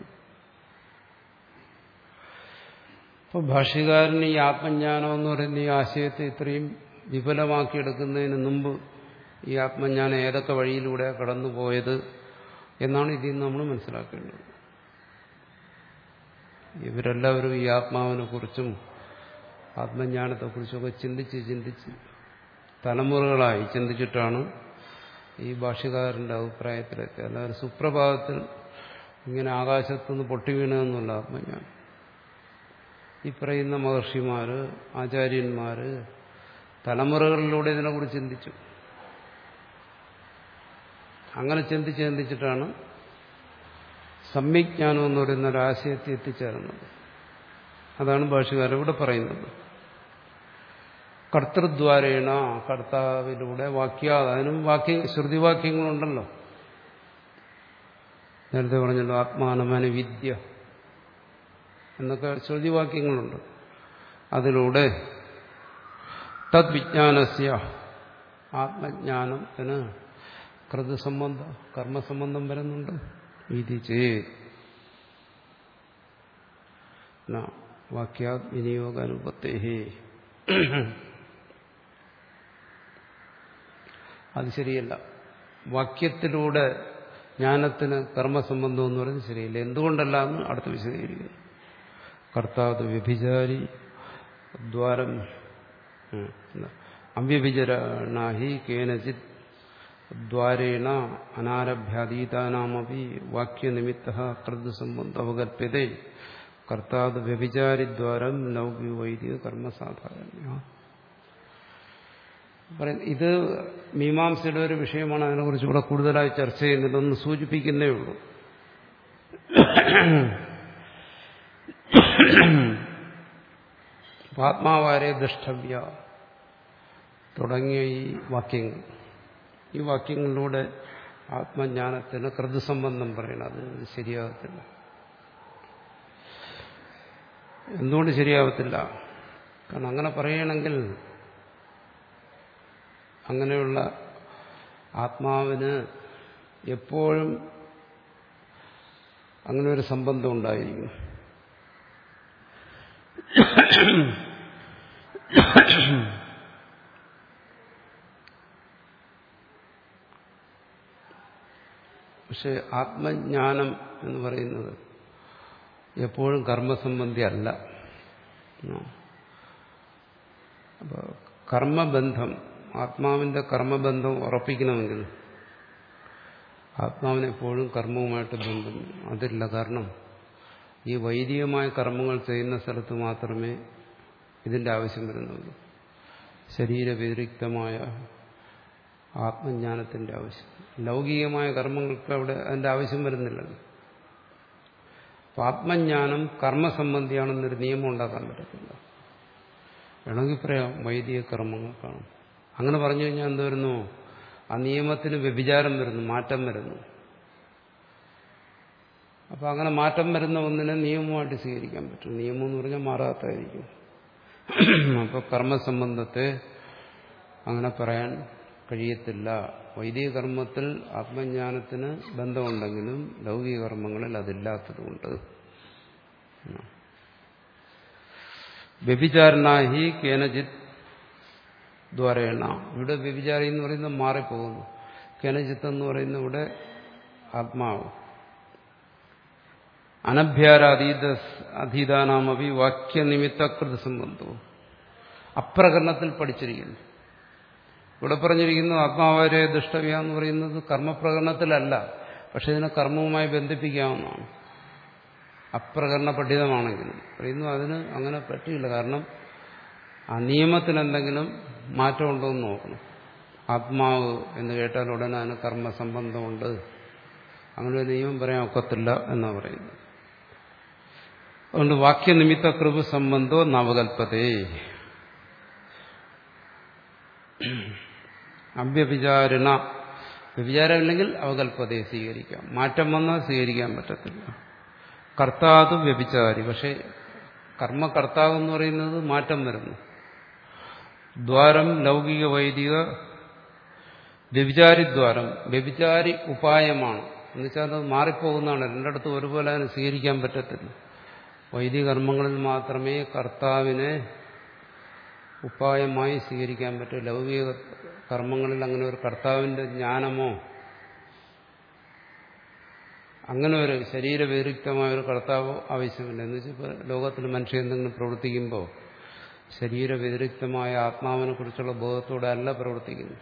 അപ്പോൾ ഭാഷ്യകാരൻ ഈ ആത്മജ്ഞാനം എന്ന് പറയുന്ന ഈ ആശയത്തെ ഇത്രയും വിപുലമാക്കിയെടുക്കുന്നതിന് മുമ്പ് ഈ ആത്മജ്ഞാനം ഏതൊക്കെ വഴിയിലൂടെ കടന്നുപോയത് എന്നാണ് ഇതിൽ നിന്ന് നമ്മൾ മനസ്സിലാക്കേണ്ടത് ഇവരെല്ലാവരും ഈ ആത്മാവിനെ കുറിച്ചും ആത്മജ്ഞാനത്തെക്കുറിച്ചൊക്കെ ചിന്തിച്ച് ചിന്തിച്ച് തലമുറകളായി ചിന്തിച്ചിട്ടാണ് ഈ ഭാഷ്യകാരന്റെ അഭിപ്രായത്തിലെത്തി അല്ലാതെ സുപ്രഭാതത്തിൽ ഇങ്ങനെ ആകാശത്തുനിന്ന് പൊട്ടി വീണതെന്നുള്ള ആത്മജ്ഞാനം ഈ പറയുന്ന മഹർഷിമാര് ആചാര്യന്മാര് തലമുറകളിലൂടെ ഇതിനെക്കുറിച്ച് ചിന്തിച്ചു അങ്ങനെ ചിന്തിച്ച് ചിന്തിച്ചിട്ടാണ് സമ്യജ്ഞാനം എന്ന് പറയുന്ന ഒരു ആശയത്തെ എത്തിച്ചേർന്നത് അതാണ് ഭാഷകാരൻ ഇവിടെ പറയുന്നത് കർത്തൃദ്വാരേണ കർത്താവിലൂടെ വാക്യ അതിനും വാക്യ ശ്രുതിവാക്യങ്ങളുണ്ടല്ലോ നേരത്തെ പറഞ്ഞല്ലോ ആത്മാനമന വിദ്യ എന്നൊക്കെ ശ്രുതിവാക്യങ്ങളുണ്ട് അതിലൂടെ തദ്വിജ്ഞാനസ്യ ആത്മജ്ഞാനത്തിന് കൃതസംബന്ധം കർമ്മസംബന്ധം വരുന്നുണ്ട് ഇത് ചേത് വാക്യാത് വിനിയോഗാനുപത്തേ അത് ശരിയല്ല വാക്യത്തിലൂടെ ജ്ഞാനത്തിന് കർമ്മസംബന്ധം എന്ന് പറയുന്നത് ശരിയല്ല എന്തുകൊണ്ടല്ല എന്ന് അടുത്ത് വിശദീകരിക്കുന്നു കർത്താവ് വ്യഭിചാരി ദ്വാരം അവ്യഭിചരണാഹി കേനചിത് ദ്വാരേണ അനാരഭ്യാതീതാനാമപി വാക്യനിമിത്ത കൃതസംബന്ധ അവകല്പ്യതേ കർത്താത് വ്യഭിചാരിദ്വാരം ലൗകിക വൈദിക കർമ്മസാധാരണ ഇത് മീമാംസയുടെ ഒരു വിഷയമാണ് അതിനെക്കുറിച്ച് ഇവിടെ കൂടുതലായി ചർച്ച ചെയ്യുന്നില്ല ഒന്ന് സൂചിപ്പിക്കുന്നേ ഉള്ളൂ ആത്മാവാരെ ദൃഷ്ടവ്യ തുടങ്ങിയ ഈ വാക്യങ്ങൾ ഈ വാക്യങ്ങളിലൂടെ ആത്മജ്ഞാനത്തിന് കൃതസംബന്ധം പറയണം അത് ശരിയാകത്തില്ല എന്തുകൊണ്ട് ശരിയാവത്തില്ല കാരണം അങ്ങനെ പറയണമെങ്കിൽ അങ്ങനെയുള്ള ആത്മാവിന് എപ്പോഴും അങ്ങനെ ഒരു സംബന്ധം ഉണ്ടായിരിക്കും പക്ഷെ ആത്മജ്ഞാനം എന്ന് പറയുന്നത് എപ്പോഴും കർമ്മസംബന്ധി അല്ല അപ്പോൾ കർമ്മബന്ധം ആത്മാവിന്റെ കർമ്മബന്ധം ഉറപ്പിക്കണമെങ്കിൽ ആത്മാവിനെപ്പോഴും കർമ്മവുമായിട്ട് ബന്ധം അതില്ല കാരണം ഈ വൈദികമായ കർമ്മങ്ങൾ ചെയ്യുന്ന സ്ഥലത്ത് മാത്രമേ ഇതിന്റെ ആവശ്യം വരുന്നുള്ളൂ ശരീര വ്യതിരിക്തമായ ആത്മജ്ഞാനത്തിന്റെ ആവശ്യം ലൗകികമായ കർമ്മങ്ങൾക്ക് അവിടെ അതിന്റെ ആവശ്യം വരുന്നില്ലല്ലോ അപ്പൊ ആത്മജ്ഞാനം കർമ്മസംബന്ധിയാണെന്നൊരു നിയമം ഉണ്ടാക്കാൻ പറ്റത്തില്ല വേണമെങ്കിൽ പറയാം വൈദിക കർമ്മങ്ങൾക്കാണ് അങ്ങനെ പറഞ്ഞു കഴിഞ്ഞാൽ എന്ത് വരുന്നു ആ നിയമത്തിന് വ്യഭിചാരം വരുന്നു മാറ്റം വരുന്നു അപ്പൊ അങ്ങനെ മാറ്റം വരുന്ന ഒന്നിനെ നിയമമായിട്ട് സ്വീകരിക്കാൻ പറ്റും നിയമം എന്ന് പറഞ്ഞാൽ മാറാത്തായിരിക്കും അപ്പൊ കർമ്മസംബന്ധത്തെ അങ്ങനെ പറയാൻ കഴിയത്തില്ല വൈദിക കർമ്മത്തിൽ ആത്മജ്ഞാനത്തിന് ബന്ധമുണ്ടെങ്കിലും ലൗകിക കർമ്മങ്ങളിൽ അതില്ലാത്തതുകൊണ്ട് വ്യഭിചാരണാഹി കേനജിത് ദ്വാരേണ ഇവിടെ വ്യഭിചാരി എന്ന് പറയുന്നത് മാറിപ്പോകുന്നു കേനജിത്ത് എന്ന് പറയുന്നത് ഇവിടെ ആത്മാവ് അനഭ്യാരാതീത അധീതാനാമപി വാക്യനിമിത്തകൃത സംബന്ധവും അപ്രകരണത്തിൽ പഠിച്ചിരിക്കുന്നു ഇവിടെ പറഞ്ഞിരിക്കുന്നു ആത്മാവരെ ദുഷ്ടവ്യ എന്ന് പറയുന്നത് കർമ്മപ്രകരണത്തിലല്ല പക്ഷെ ഇതിനെ കർമ്മവുമായി ബന്ധിപ്പിക്കാവുന്നതാണ് അപ്രകരണ പഠിതമാണെങ്കിലും പറയുന്നു അതിന് അങ്ങനെ പറ്റില്ല കാരണം ആ നിയമത്തിൽ എന്തെങ്കിലും മാറ്റമുണ്ടോ എന്ന് നോക്കണം ആത്മാവ് എന്ന് കേട്ടാൽ ഉടനെ അതിന് കർമ്മസംബന്ധമുണ്ട് അങ്ങനെ ഒരു നിയമം പറയാൻ ഒക്കത്തില്ല എന്നാണ് പറയുന്നത് അതുകൊണ്ട് വാക്യനിമിത്ത കൃപ സംബന്ധോ നവകൽപ്പതേ അവ്യഭിചാരണ വ്യഭിചാരമില്ലെങ്കിൽ അവകൽപ്പതയെ സ്വീകരിക്കാം മാറ്റം വന്നാൽ സ്വീകരിക്കാൻ പറ്റത്തില്ല കർത്താവ് വ്യഭിചാരി പക്ഷെ കർമ്മകർത്താവ് എന്ന് പറയുന്നത് മാറ്റം വരുന്നു ദ്വാരം ലൗകിക വൈദിക വ്യഭിചാരിദ്വാരം വ്യഭിചാരി ഉപായമാണ് എന്നുവെച്ചാൽ അത് മാറിപ്പോകുന്നതാണ് രണ്ടിടത്തും ഒരുപോലെ അതിന് സ്വീകരിക്കാൻ പറ്റത്തില്ല വൈദിക കർമ്മങ്ങളിൽ മാത്രമേ കർത്താവിനെ ഉപായമായി സ്വീകരിക്കാൻ പറ്റൂ ലൗകിക കർമ്മങ്ങളിൽ അങ്ങനെ ഒരു കർത്താവിന്റെ ജ്ഞാനമോ അങ്ങനെ ഒരു ശരീരവ്യതിരിക്തമായ ഒരു കർത്താവോ ആവശ്യമില്ല എന്ന് വെച്ചാൽ ലോകത്തിൽ മനുഷ്യൻ എന്തെങ്കിലും പ്രവർത്തിക്കുമ്പോൾ ശരീരവ്യതിരിക്തമായ ആത്മാവിനെ കുറിച്ചുള്ള ബോധത്തോടെ അല്ല പ്രവർത്തിക്കുന്നു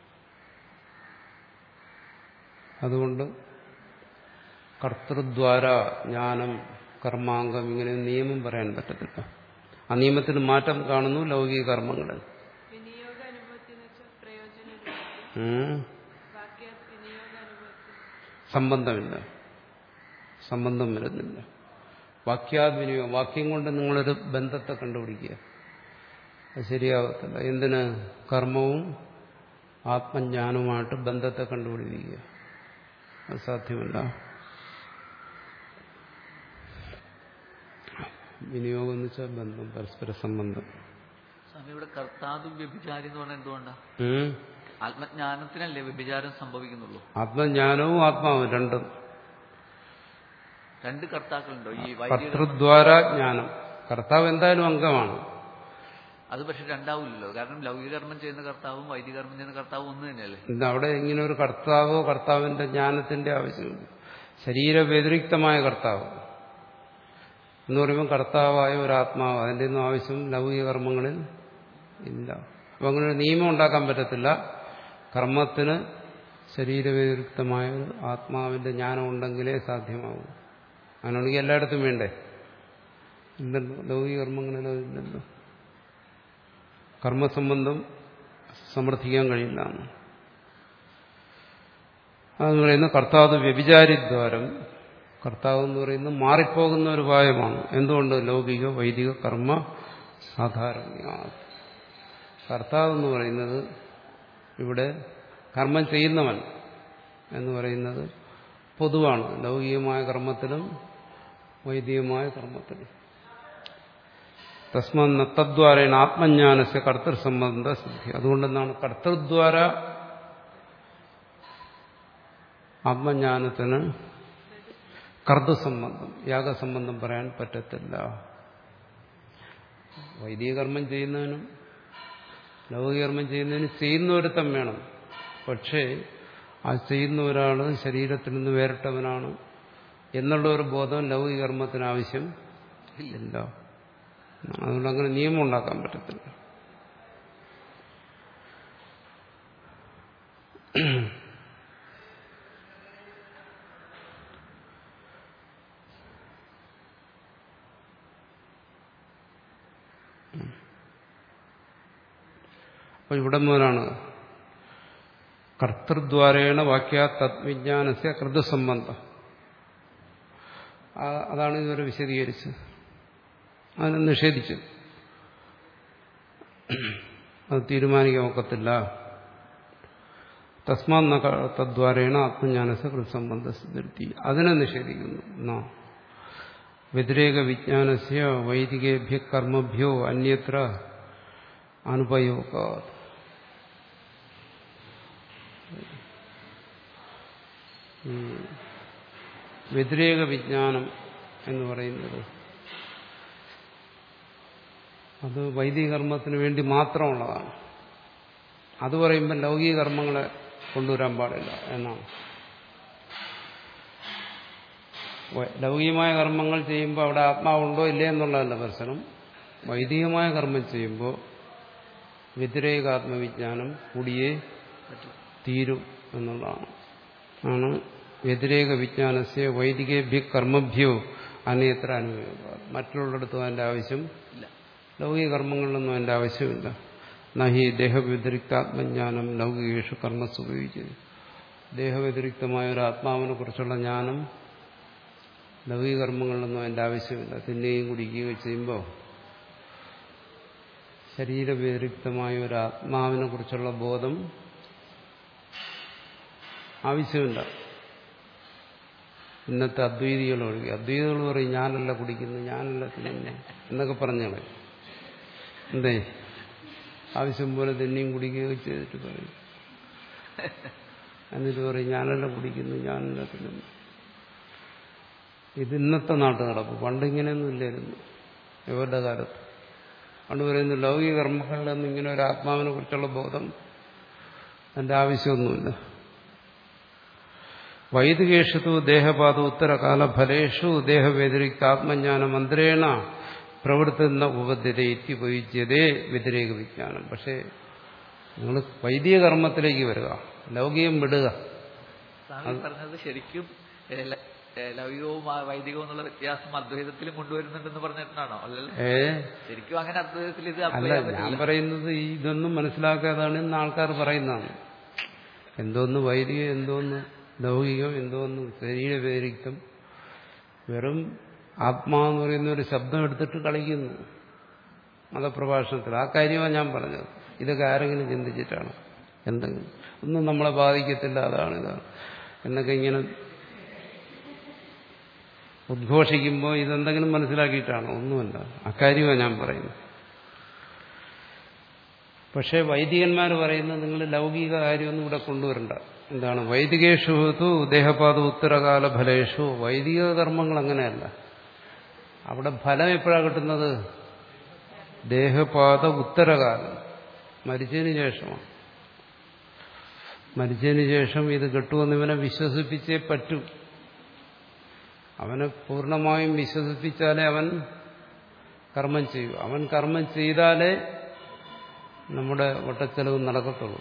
അതുകൊണ്ട് കർത്തൃദ്വാര ജ്ഞാനം കർമാംഗം ഇങ്ങനെ നിയമം പറയാൻ പറ്റത്തില്ല ആ നിയമത്തിന് മാറ്റം കാണുന്നു ലൗകിക കർമ്മങ്ങളിൽ വിനിയോഗ അനുഭവത്തി എന്ന് വെച്ചാൽ പ്രയോജനം ഉം. വാക്യ വിനിയോഗ അനുഭവത്തി സംബന്ധമില്ല സംബന്ധം വരുന്നില്ല വാക്യാദ്വിനിയോഗം വാക്യം കൊണ്ട് നിങ്ങളൊരു ബന്ധത്തെ കണ്ടുപിടിക്കുക അത് ശരിയാകത്തില്ല എന്തിന് കർമ്മവും ആത്മജ്ഞാനവുമായിട്ട് ബന്ധത്തെ കണ്ടുപിടിക്കുക അത് സാധ്യമല്ല വിനിയോഗം എന്ന് വെച്ചാൽ ബന്ധം പരസ്പര സംബന്ധം സ്വാമി ഇവിടെ കർത്താതും വ്യഭിചാരി എന്ന് പറഞ്ഞാൽ എന്തുകൊണ്ടാ ഉം. ആത്മജ്ഞാനത്തിനല്ലേ വ്യഭിചാരം സംഭവിക്കുന്നുള്ളൂ ആത്മജ്ഞാനവും ആത്മാവും രണ്ടും രണ്ട് കർത്താക്കളുണ്ടോ ഈ വൈദിക കർത്തൃദ്വാര ജ്ഞാനം കർത്താവ് എന്തായാലും അംഗമാണ് അത് പക്ഷെ രണ്ടാവില്ലല്ലോ കാരണം ലൗകിക കർമ്മം ചെയ്യുന്ന കർത്താവും വൈദിക കർമ്മം ചെയ്യുന്ന കർത്താവും ഒന്ന് തന്നെയല്ലേ ഇന്ന് അവിടെ ഇങ്ങനെ ഒരു കർത്താവോ കർത്താവിന്റെ ജ്ഞാനത്തിന്റെ ആവശ്യമില്ല ശരീരവ്യതിരിക്തമായ കർത്താവ് എന്ന് പറയുമ്പോൾ കർത്താവായ ഒരു ആത്മാവ് അതിന്റെ ഒന്നും ആവശ്യം ലൗകിക കർമ്മങ്ങളിൽ ഇല്ല അപ്പൊ അങ്ങനെ ഒരു നിയമം ഉണ്ടാക്കാൻ പറ്റത്തില്ല കർമ്മത്തിന് ശരീരവ്യതിരിക്തമായ ഒരു ആത്മാവിന്റെ ജ്ഞാനം ഉണ്ടെങ്കിലേ സാധ്യമാവൂ അങ്ങനെയാണെങ്കിൽ എല്ലായിടത്തും വേണ്ടേ ഇല്ലല്ലോ ലൗകിക കർമ്മങ്ങളിൽ അതില്ലല്ലോ കർമ്മസംബന്ധം സമർത്ഥിക്കാൻ കഴിയില്ല എന്ന് അതെന്ന് പറയുന്ന കർത്താവ് വ്യഭിചാരിദ്വാരം കർത്താവ് എന്ന് പറയുന്നത് മാറിപ്പോകുന്ന ഒരു ഉപായമാണ് എന്തുകൊണ്ട് ലൗകിക വൈദിക കർമ്മ സാധാരണ കർത്താവ് എന്ന് പറയുന്നത് ഇവിടെ കർമ്മം ചെയ്യുന്നവൻ എന്ന് പറയുന്നത് പൊതുവാണ് ലൗകികമായ കർമ്മത്തിലും വൈദികമായ കർമ്മത്തിലും തസ്മന്ന തദ്വാരേണ ആത്മജ്ഞാനസ്യ കർത്തൃസംബന്ധ സിദ്ധി അതുകൊണ്ടെന്നാണ് കർത്തൃദ്വാര ആത്മജ്ഞാനത്തിന് കർത്തൃസംബന്ധം യാഗസംബന്ധം പറയാൻ പറ്റത്തില്ല വൈദിക കർമ്മം ചെയ്യുന്നതിനും ലൗകിക കർമ്മം ചെയ്യുന്നതിനും ചെയ്യുന്ന ഒരുത്തം വേണം പക്ഷേ ആ ചെയ്യുന്ന ഒരാൾ ശരീരത്തിൽ നിന്ന് വേറിട്ടവനാണ് എന്നുള്ള ഒരു ബോധം ലൗകിക കർമ്മത്തിന് ആവശ്യം ഇല്ല അതുകൊണ്ട് അങ്ങനെ നിയമം ഉണ്ടാക്കാൻ പറ്റത്തില്ല അപ്പൊ ഇവിടെ മുതലാണ് കർത്തൃദ്വാരേണ വാക്യ തത്വിജ്ഞാനസ്യ കൃതസംബന്ധം ആ- അതാണ് ഇതുവരെ വിശദീകരിച്ചത് അതിനെ നിഷേധിച്ചു അത് തീരുമാനിക്കാൻ ഒക്കത്തില്ല തസ്മാത് ന ക- തദ്വാരേണ ആത്മജ്ഞാനസ്യ കൃതസംബന്ധ സിദ്ധി അതിനെ നിഷേധിക്കുന്നു എന്നാ വ്യതിരേക വിജ്ഞാനസ്യ വൈദികേഭ്യ കർമ്മഭ്യോ അന്യത്ര അനുപയോഗ വ്യതിരേക വിജ്ഞാനം എന്ന് പറയുന്നത് അത് വൈദിക കർമ്മത്തിന് വേണ്ടി മാത്രമുള്ളതാണ് അത് പറയുമ്പോൾ ലൗകിക കർമ്മങ്ങളെ കൊണ്ടുവരാൻ പാടില്ല എന്നാണ് വ- ലൗകികമായ കർമ്മങ്ങൾ ചെയ്യുമ്പോൾ അവിടെ ആത്മാവുണ്ടോ ഇല്ലേ എന്നുള്ളതല്ല പ്രശ്നം വൈദികമായ കർമ്മം ചെയ്യുമ്പോൾ വ്യതിരേകാത്മവിജ്ഞാനം കൂടിയേ തീരും എന്നുള്ളതാണ് ആണ് വ്യതിരേക വിജ്ഞാനസ്യ വൈദികേഭ്യ കർമ്മഭ്യോ അന്യത്ര അനുഭവം മറ്റുള്ളിടത്തും അതിന്റെ ആവശ്യം ഇല്ല ലൗകിക കർമ്മങ്ങളിലൊന്നും അതിന്റെ ആവശ്യമില്ല നഹി ദേഹവ്യതിരിക്താത്മജ്ഞാനം ലൗകികേഷു കർമ്മസ് ഉപയോഗിച്ചത് ദേഹവ്യതിരിക്തമായ ഒരു ആത്മാവിനെ കുറിച്ചുള്ള ജ്ഞാനം ലൗകിക കർമ്മങ്ങളിലൊന്നും അതിന്റെ ആവശ്യമില്ല തിന്നുകയും കുടിക്കുകയും ചെയ്യുമ്പോൾ ശരീരവ്യതിരിക്തമായ ഒരു ആത്മാവിനെ കുറിച്ചുള്ള ബോധം ആവശ്യമില്ല ഇന്നത്തെ അദ്വൈതികൾ ഒഴികെ അദ്വൈതികൾ പറയും ഞാനല്ല കുടിക്കുന്നു ഞാനല്ല തിന്നുന്നു എന്നൊക്കെ പറഞ്ഞോളെ എന്തേ ആവശ്യം പോലെ തിന്നെയും കുടിക്കുകയൊക്കെ ചെയ്തിട്ട് പറയും എന്നിട്ട് പറയും ഞാനല്ല കുടിക്കുന്നു ഞാനല്ല തിന്നുന്നു ഇത് ഇന്നത്തെ നാട്ടു നടപ്പ് പണ്ട് ഇങ്ങനെയൊന്നും ഇല്ലായിരുന്നു ഇവരുടെ കാലത്ത് പണ്ട് പറയുന്നു ലൗകിക കർമ്മങ്ങളിലൊന്നും ഇങ്ങനെ ഒരു ആത്മാവിനെ കുറിച്ചുള്ള ബോധം അതിന്റെ ആവശ്യമൊന്നുമില്ല വൈദികേഷു ദേഹപാത ഉത്തരകാല ഫലേഷു ദേഹവ്യതിരിക്ത ആത്മജ്ഞാന മന്ത്രേണ പ്രവർത്തുന്ന ഉപദ്ധ്യത ഇത്യുപയുജ്യതേ വ്യതിരേക വിജ്ഞാനം പക്ഷേ നിങ്ങൾ വൈദിക കർമ്മത്തിലേക്ക് വരിക ലൗകികം വിടുക സ്വാമി പറഞ്ഞത് ശരിക്കും ഏ, ല- ഏ, ലൗകികവും ആ വൈദികവും എന്നുള്ള വ്യത്യാസം അദ്വൈതത്തിലും കൊണ്ടുവരുന്നുണ്ടെന്ന് പറഞ്ഞിട്ടാണോ അല്ലല്ലേ ഏ ശരിക്കും അങ്ങനെ അദ്വൈതത്തിൽ ഇത് അല്ല അപ്ലൈ ഞാൻ പറ്റില്ല പറയുന്നത് ഈ ഇതൊന്നും മനസ്സിലാക്കാതാണ് ഇന്ന് ആൾക്കാർ പറയുന്നതാണ് എന്തോന്ന് വൈദികം എന്തോന്ന് ലൗകികം എന്തോന്ന് ശരീരവ്യതിരിക്തം വെറും ആത്മാവെന്ന് പറയുന്ന ഒരു ശബ്ദം എടുത്തിട്ട് കളിക്കുന്നു മതപ്രഭാഷണത്തിൽ ആ കാര്യമാണ് ഞാൻ പറഞ്ഞത് ഇതൊക്കെ ആരെങ്കിലും ചിന്തിച്ചിട്ടാണ് എന്തെങ്കിലും ഒന്നും നമ്മളെ ബാധിക്കത്തില്ല അതാണ് ഇതാണ് എന്നൊക്കെ ഇങ്ങനെ ഉദ്ഘോഷിക്കുമ്പോൾ ഇതെന്തെങ്കിലും മനസ്സിലാക്കിയിട്ടാണ് ഒന്നുമല്ല അക്കാര്യമാണ് ഞാൻ പറയുന്നത് പക്ഷേ വൈദികന്മാർ പറയുന്നത് നിങ്ങൾ ലൗകിക കാര്യമൊന്നും ഇവിടെ കൊണ്ടുവരണ്ട എന്താണ് വൈദികേഷു ദേഹപാത ഉത്തരകാല ഫലേഷു വൈദിക കർമ്മങ്ങൾ അങ്ങനെയല്ല അവിടെ ഫലം എപ്പോഴാണ് കിട്ടുന്നത് ദേഹപാത ഉത്തരകാലം മരിച്ചതിന് ശേഷമാണ് മരിച്ചതിന് ശേഷം ഇത് കിട്ടുമെന്ന് ഇവനെ വിശ്വസിപ്പിച്ചേ പറ്റൂ അവനെ പൂർണ്ണമായും വിശ്വസിപ്പിച്ചാലേ അവൻ കർമ്മം ചെയ്യൂ അവൻ കർമ്മം ചെയ്താലേ നമ്മുടെ വട്ടച്ചെലവ് നടക്കത്തുള്ളൂ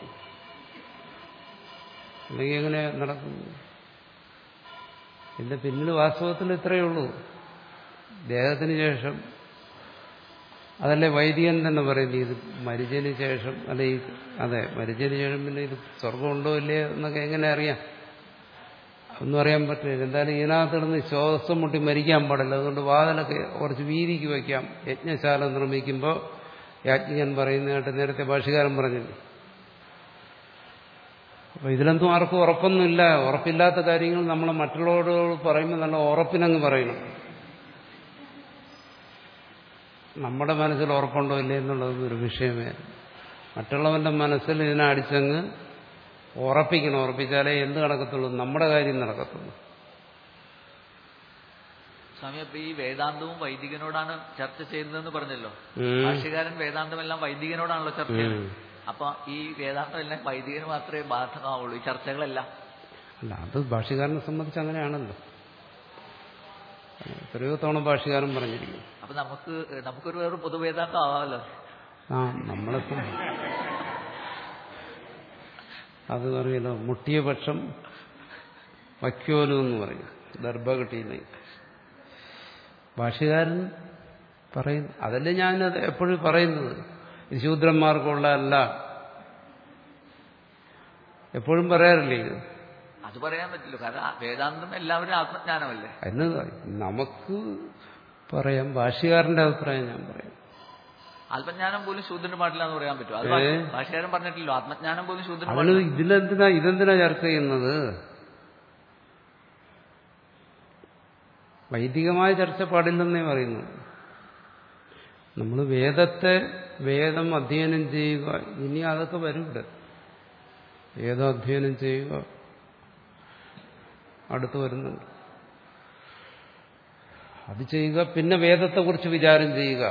അല്ലെങ്കിൽ എങ്ങനെ നടക്കും ഇതിന്റെ പിന്നിൽ വാസ്തവത്തിൽ ഇത്രയേ ഉള്ളൂ ദേഹത്തിന് ശേഷം അതല്ലേ വൈദികൻ തന്നെ പറയുന്നത് ഇത് മരിച്ചതിന് ശേഷം അല്ലെ ഈ അതെ മരിച്ചതിന് ശേഷം പിന്നെ ഇത് സ്വർഗമുണ്ടോ ഇല്ലേ എന്നൊക്കെ എങ്ങനെ അറിയാം ഒന്നും അറിയാൻ പറ്റില്ല എന്തായാലും ഇതിനകത്ത് കിടന്ന് ശ്വാസം മുട്ടി മരിക്കാൻ പാടില്ല അതുകൊണ്ട് വാതിലൊക്കെ കുറച്ച് വീതിക്ക് വയ്ക്കാം യജ്ഞശാല നിർമ്മിക്കുമ്പോൾ യാജ്ഞികൻ പറയുന്നതായിട്ട് നേരത്തെ ഭാഷകാരൻ പറഞ്ഞില്ലേ അപ്പൊ ഇതിലൊന്നും ആർക്കും ഉറപ്പൊന്നുമില്ല ഉറപ്പില്ലാത്ത കാര്യങ്ങൾ നമ്മൾ മറ്റുള്ളവരോട് പറയുമ്പോൾ നല്ല ഉറപ്പിനങ്ങ് പറയണം നമ്മുടെ മനസ്സിൽ ഉറപ്പുണ്ടോ ഇല്ലേ എന്നുള്ളതൊന്നും ഒരു വിഷയമേ അല്ല. മറ്റുള്ളവന്റെ മനസ്സിൽ ഇതിനെ അടിച്ചങ്ങ് ഉറപ്പിക്കണം ഉറപ്പിച്ചാലേ എന്ത് നടക്കത്തുള്ളൂ നമ്മുടെ കാര്യം നടക്കത്തുള്ളൂ സ്വാമി അപ്പൊ ഈ വേദാന്തവും വൈദികനോടാണ് ചർച്ച ചെയ്യുന്നതെന്ന് പറഞ്ഞല്ലോ ഉം. ഭാഷ്യകാരൻ വേദാന്തമെല്ലാം വൈദികനോടാണല്ലോ ചർച്ച ചെയ്യുന്നത് ഉം. അപ്പൊ ഈ വേദാന്തം എല്ലാം വൈദികന് മാത്രമേ ബാധകമാവുള്ളൂ ഈ ചർച്ചകളെല്ലാം അല്ല അത് ഭാഷകാരനെ സംബന്ധിച്ച് അങ്ങനെയാണല്ലോ എത്രയോ തവണ ഭാഷകാരൻ പറഞ്ഞിരിക്കും അപ്പൊ നമുക്ക് നമുക്കൊരു വേറെ പൊതുവേദാന്തം ആവാമല്ലോ ആ നമ്മളിപ്പം അത് പറയല്ലോ മുട്ടിയ പക്ഷം വയ്ക്കോലു എന്ന് പറയും ദർഭകട്ടിയിൽ ഭാഷകാരൻ പറയും അതല്ലേ ഞാനത് എപ്പോഴും പറയുന്നത് ഇത് ശൂദ്രന്മാർക്കുള്ളതല്ല എപ്പോഴും പറയാറില്ലേ ഇത് അത് പറയാൻ പറ്റില്ല കാരണം ആ വേദാന്തം എല്ലാവരും ആത്മജ്ഞാനമല്ലേ അതിന് നമുക്ക് പറയാം ഭാഷ്യകാരന്റെ അഭിപ്രായം ഞാൻ പറയാം ആത്മജ്ഞാനം പോലും ശൂദ്രന് പാടില്ല എന്ന് പറയാൻ പറ്റും അത് ഏ? ഭാഷകാരൻ പറഞ്ഞിട്ടില്ലോ ആത്മജ്ഞാനം പോലും ശൂദ്രന് അതിന് പാടില്ല ഇതിലെന്തിനാ ഇതെന്തിനാ ചർച്ച ചെയ്യുന്നത് വൈദികമായ ചർച്ച പാടില്ലെന്നേ പറയുന്നു നമ്മൾ വേദത്തെ വേദം അധ്യയനം ചെയ്യുക ഇനി അതൊക്കെ വരും ഇവിടെ വേദം അധ്യയനം ചെയ്യുക അടുത്ത് വരുന്നുണ്ട് അത് ചെയ്യുക പിന്നെ വേദത്തെക്കുറിച്ച് വിചാരം ചെയ്യുക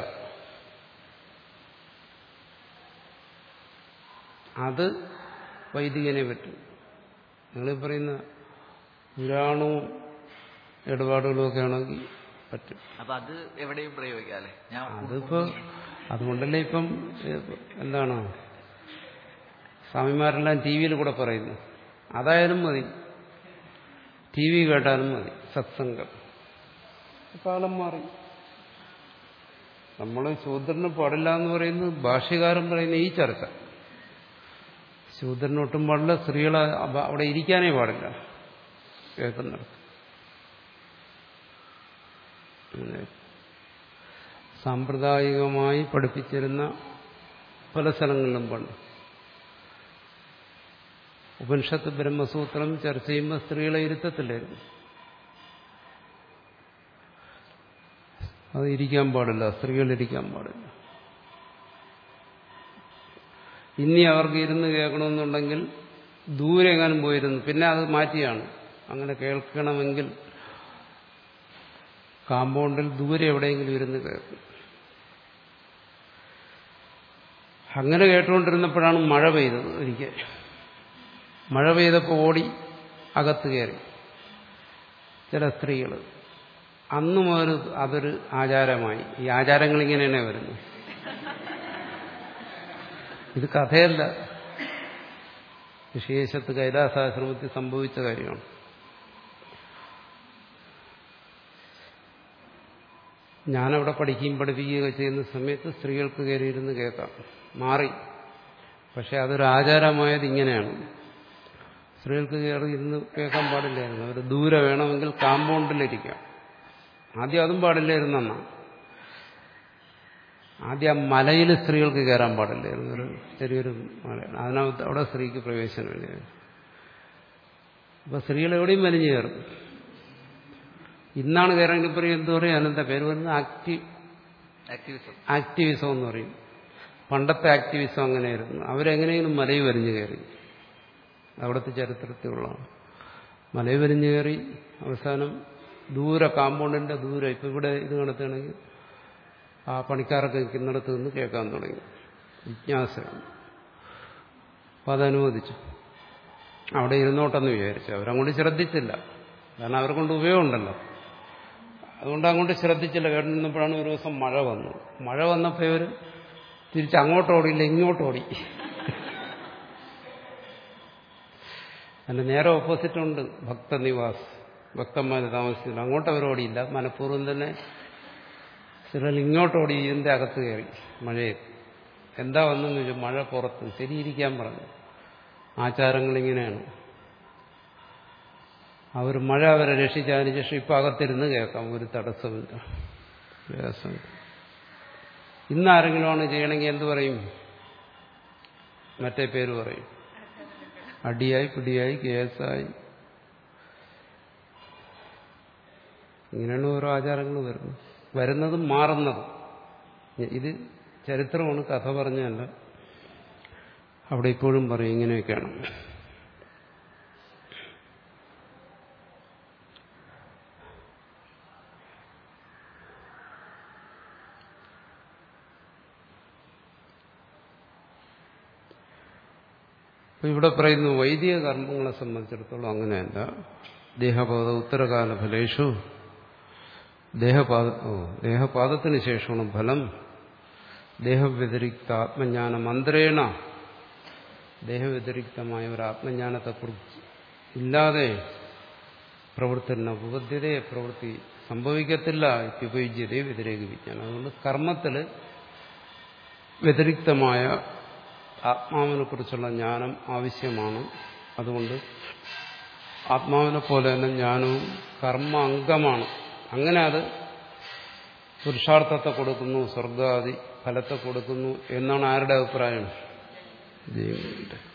അത് വൈദികനെ പറ്റും നിങ്ങൾ പറയുന്ന പുരാണവും ഇടപാടുകളും ഒക്കെ ആണെങ്കിൽ പറ്റും അപ്പൊ അത് എവിടെയും പ്രയോഗിക്കാം അല്ലേ ഞാൻ അതിപ്പോ അതുകൊണ്ടല്ലേ ഇപ്പം ഏഹ്, എന്താണ് സ്വാമിമാരെല്ലാം ടി വിയിൽ കൂടെ പറയുന്നു അതായാലും മതി ടി വി കേട്ടാലും മതി സത്സംഗം കാലം മാറി നമ്മൾ ശൂദ്രന് പാടില്ല എന്ന് പറയുന്നത് ഭാഷ്യകാരൻ പറയുന്ന ഈ ചർച്ച ശൂദ്രന് ഒട്ടും പാടില്ല സ്ത്രീകളെ അവ- അവിടെ ഇരിക്കാനേ പാടില്ല കേൾക്കുന്നിടത്ത് അങ്ങനെ സാമ്പ്രദായികമായി പഠിപ്പിച്ചിരുന്ന പല സ്ഥലങ്ങളിലും പണ്ട് ഉപനിഷത്ത് ബ്രഹ്മസൂത്രം ചർച്ച ചെയ്യുമ്പോൾ സ്ത്രീകളെ ഇരുത്തത്തില്ലായിരുന്നു അത് ഇരിക്കാൻ പാടില്ല സ്ത്രീകൾ ഇരിക്കാൻ പാടില്ല ഇനി അവർക്ക് ഇരുന്ന് കേൾക്കണമെന്നുണ്ടെങ്കിൽ ദൂരെ എങ്ങാനും പോയിരുന്നു പിന്നെ അത് മാറ്റിയാണ് അങ്ങനെ കേൾക്കണമെങ്കിൽ കാമ്പൗണ്ടിൽ ദൂരെ എവിടെയെങ്കിലും ഇരുന്ന് കേൾക്കും അങ്ങനെ കേട്ടുകൊണ്ടിരുന്നപ്പോഴാണ് മഴ പെയ്തത് ഒരിക്കൽ മഴ പെയ്തപ്പോൾ ഓടി അകത്ത് കയറി ചില സ്ത്രീകൾ അന്നു മുതൽ അതൊരു ആചാരമായി ഈ ആചാരങ്ങൾ ഇങ്ങനെയാണ് വരുന്നത് ഇത് കഥയല്ല വിശേഷത്ത് കൈലാസാശ്രമത്തിൽ സംഭവിച്ച കാര്യമാണ് ഞാനവിടെ പഠിക്കുകയും പഠിപ്പിക്കുകയൊക്കെ ചെയ്യുന്ന സമയത്ത് സ്ത്രീകൾക്ക് കയറിയിരുന്ന് കേൾക്കാം മാറി പക്ഷെ അതൊരു ആചാരമായത് ഇങ്ങനെയാണ് സ്ത്രീകൾക്ക് കയറി ഇരുന്ന് കേൾക്കാൻ പാടില്ലായിരുന്നു അവർ ദൂരെ വേണമെങ്കിൽ കാമ്പൗണ്ടിലിരിക്കാം ആദ്യം അതും പാടില്ലായിരുന്നു എന്നാ ആദ്യം ആ മലയിൽ സ്ത്രീകൾക്ക് കയറാൻ പാടില്ലായിരുന്നു ഒരു ചെറിയൊരു മലയാണ് അതിനകത്ത് അവിടെ സ്ത്രീക്ക് പ്രവേശനമില്ലായിരുന്നു അപ്പൊ സ്ത്രീകൾ എവിടെയും വലിഞ്ഞു കയറും ഇന്നാണ് കയറെങ്കിൽ പറയും എന്ത് പറയും അതിനെന്താ പേര് പറയുന്നത് ആക്ടി ആക്ടിവിസം ആക്ടിവിസം എന്ന് പറയും പണ്ടത്തെ ആക്ടിവിസം അങ്ങനെയായിരുന്നു അവരെങ്ങനെയെങ്കിലും മലയിൽ വരിഞ്ഞു കയറി അവിടുത്തെ ചരിത്രത്തിലുള്ളതാണ് മലയിൽ വരിഞ്ഞു കയറി അവസാനം ദൂരെ കാമ്പൗണ്ടിന്റെ ദൂരെ ഇപ്പം ഇവിടെ ഇത് നടത്തുകയാണെങ്കിൽ ആ പണിക്കാരൊക്കെ നിൽക്കുന്നിടത്ത് നിന്ന് കേൾക്കാൻ തുടങ്ങി ജിജ്ഞാസ അപ്പം അതനുവദിച്ചു അവിടെ ഇരുന്നോട്ടെന്ന് വിചാരിച്ചു അവരങ്ങോട്ട് ശ്രദ്ധിച്ചില്ല കാരണം അവരെ കൊണ്ട് ഉപയോഗമുണ്ടല്ലോ അതുകൊണ്ട് അങ്ങോട്ട് ശ്രദ്ധിച്ചില്ല കേട്ടിരുന്നപ്പോഴാണ് ഒരു ദിവസം മഴ വന്നു മഴ വന്നപ്പോൾ ഇവർ തിരിച്ച് അങ്ങോട്ട് ഓടിയില്ല ഇങ്ങോട്ട് ഓടി അതിന്റെ നേരെ ഓപ്പോസിറ്റ് ഉണ്ട് ഭക്തനിവാസ് ഭക്തന്മാർ താമസിച്ചില്ല അങ്ങോട്ട് അവർ ഓടിയില്ല മനഃപൂർവ്വം തന്നെ ചിലർ ഇങ്ങോട്ട് ഓടി ഇതിന്റെ അകത്ത് കയറി മഴയിൽ എന്താ വന്നെന്ന് ചോദിച്ചു മഴ പുറത്ത് ശരിയിരിക്കാൻ പറഞ്ഞു ആചാരങ്ങൾ ഇങ്ങനെയാണ് അവർ മഴ അവരെ രക്ഷിച്ചതിന് ശേഷം ഇപ്പം അകത്തിരുന്ന് കേൾക്കാം ഒരു തടസ്സമില്ല വ്യത്യാസം ഇന്ന് ആരെങ്കിലും ആണ് ചെയ്യണമെങ്കിൽ എന്ത് പറയും മറ്റേ പേര് പറയും അടിയായി പിടിയായി കേസായി ഇങ്ങനെയാണ് ഓരോ ആചാരങ്ങൾ വരുന്നത് വരുന്നതും മാറുന്നതും ഇത് ചരിത്രമാണ് കഥ പറഞ്ഞതല്ല അവിടെ ഇപ്പോഴും പറയും ഇങ്ങനെയൊക്കെയാണ് അപ്പൊ ഇവിടെ പറയുന്നു വൈദിക കർമ്മങ്ങളെ സംബന്ധിച്ചിടത്തോളം അങ്ങനെയല്ല ദേഹപാത ഉത്തരകാല ഫലേഷു ദേഹപാത ഓ ദേഹപാദത്തിന് ശേഷമാണ് ഫലം ദേഹവ്യതിരിക്ത ആത്മജ്ഞാന മന്ത്രേണ ദേഹവ്യതിരിക്തമായ ഒരു ആത്മജ്ഞാനത്തെക്കുറിച്ച് ഇല്ലാതെ പ്രവൃത്തിന ഉപദ്ധ്യതയെ പ്രവൃത്തി സംഭവിക്കത്തില്ല ഉപയുജ്യതയെ വ്യതിരേകിപ്പിക്കാൻ അതുകൊണ്ട് കർമ്മത്തിൽ വ്യതിരിക്തമായ ആത്മാവിനെ കുറിച്ചുള്ള ജ്ഞാനം ആവശ്യമാണ് അതുകൊണ്ട് ആത്മാവിനെ പോലെ തന്നെ ജ്ഞാനവും കർമ്മ അംഗമാണ് അങ്ങനെ അത് പുരുഷാർത്ഥത്തെ കൊടുക്കുന്നു സ്വർഗാദി ഫലത്തെ കൊടുക്കുന്നു എന്നാണ് ആരുടെ അഭിപ്രായം ജീവന്റെ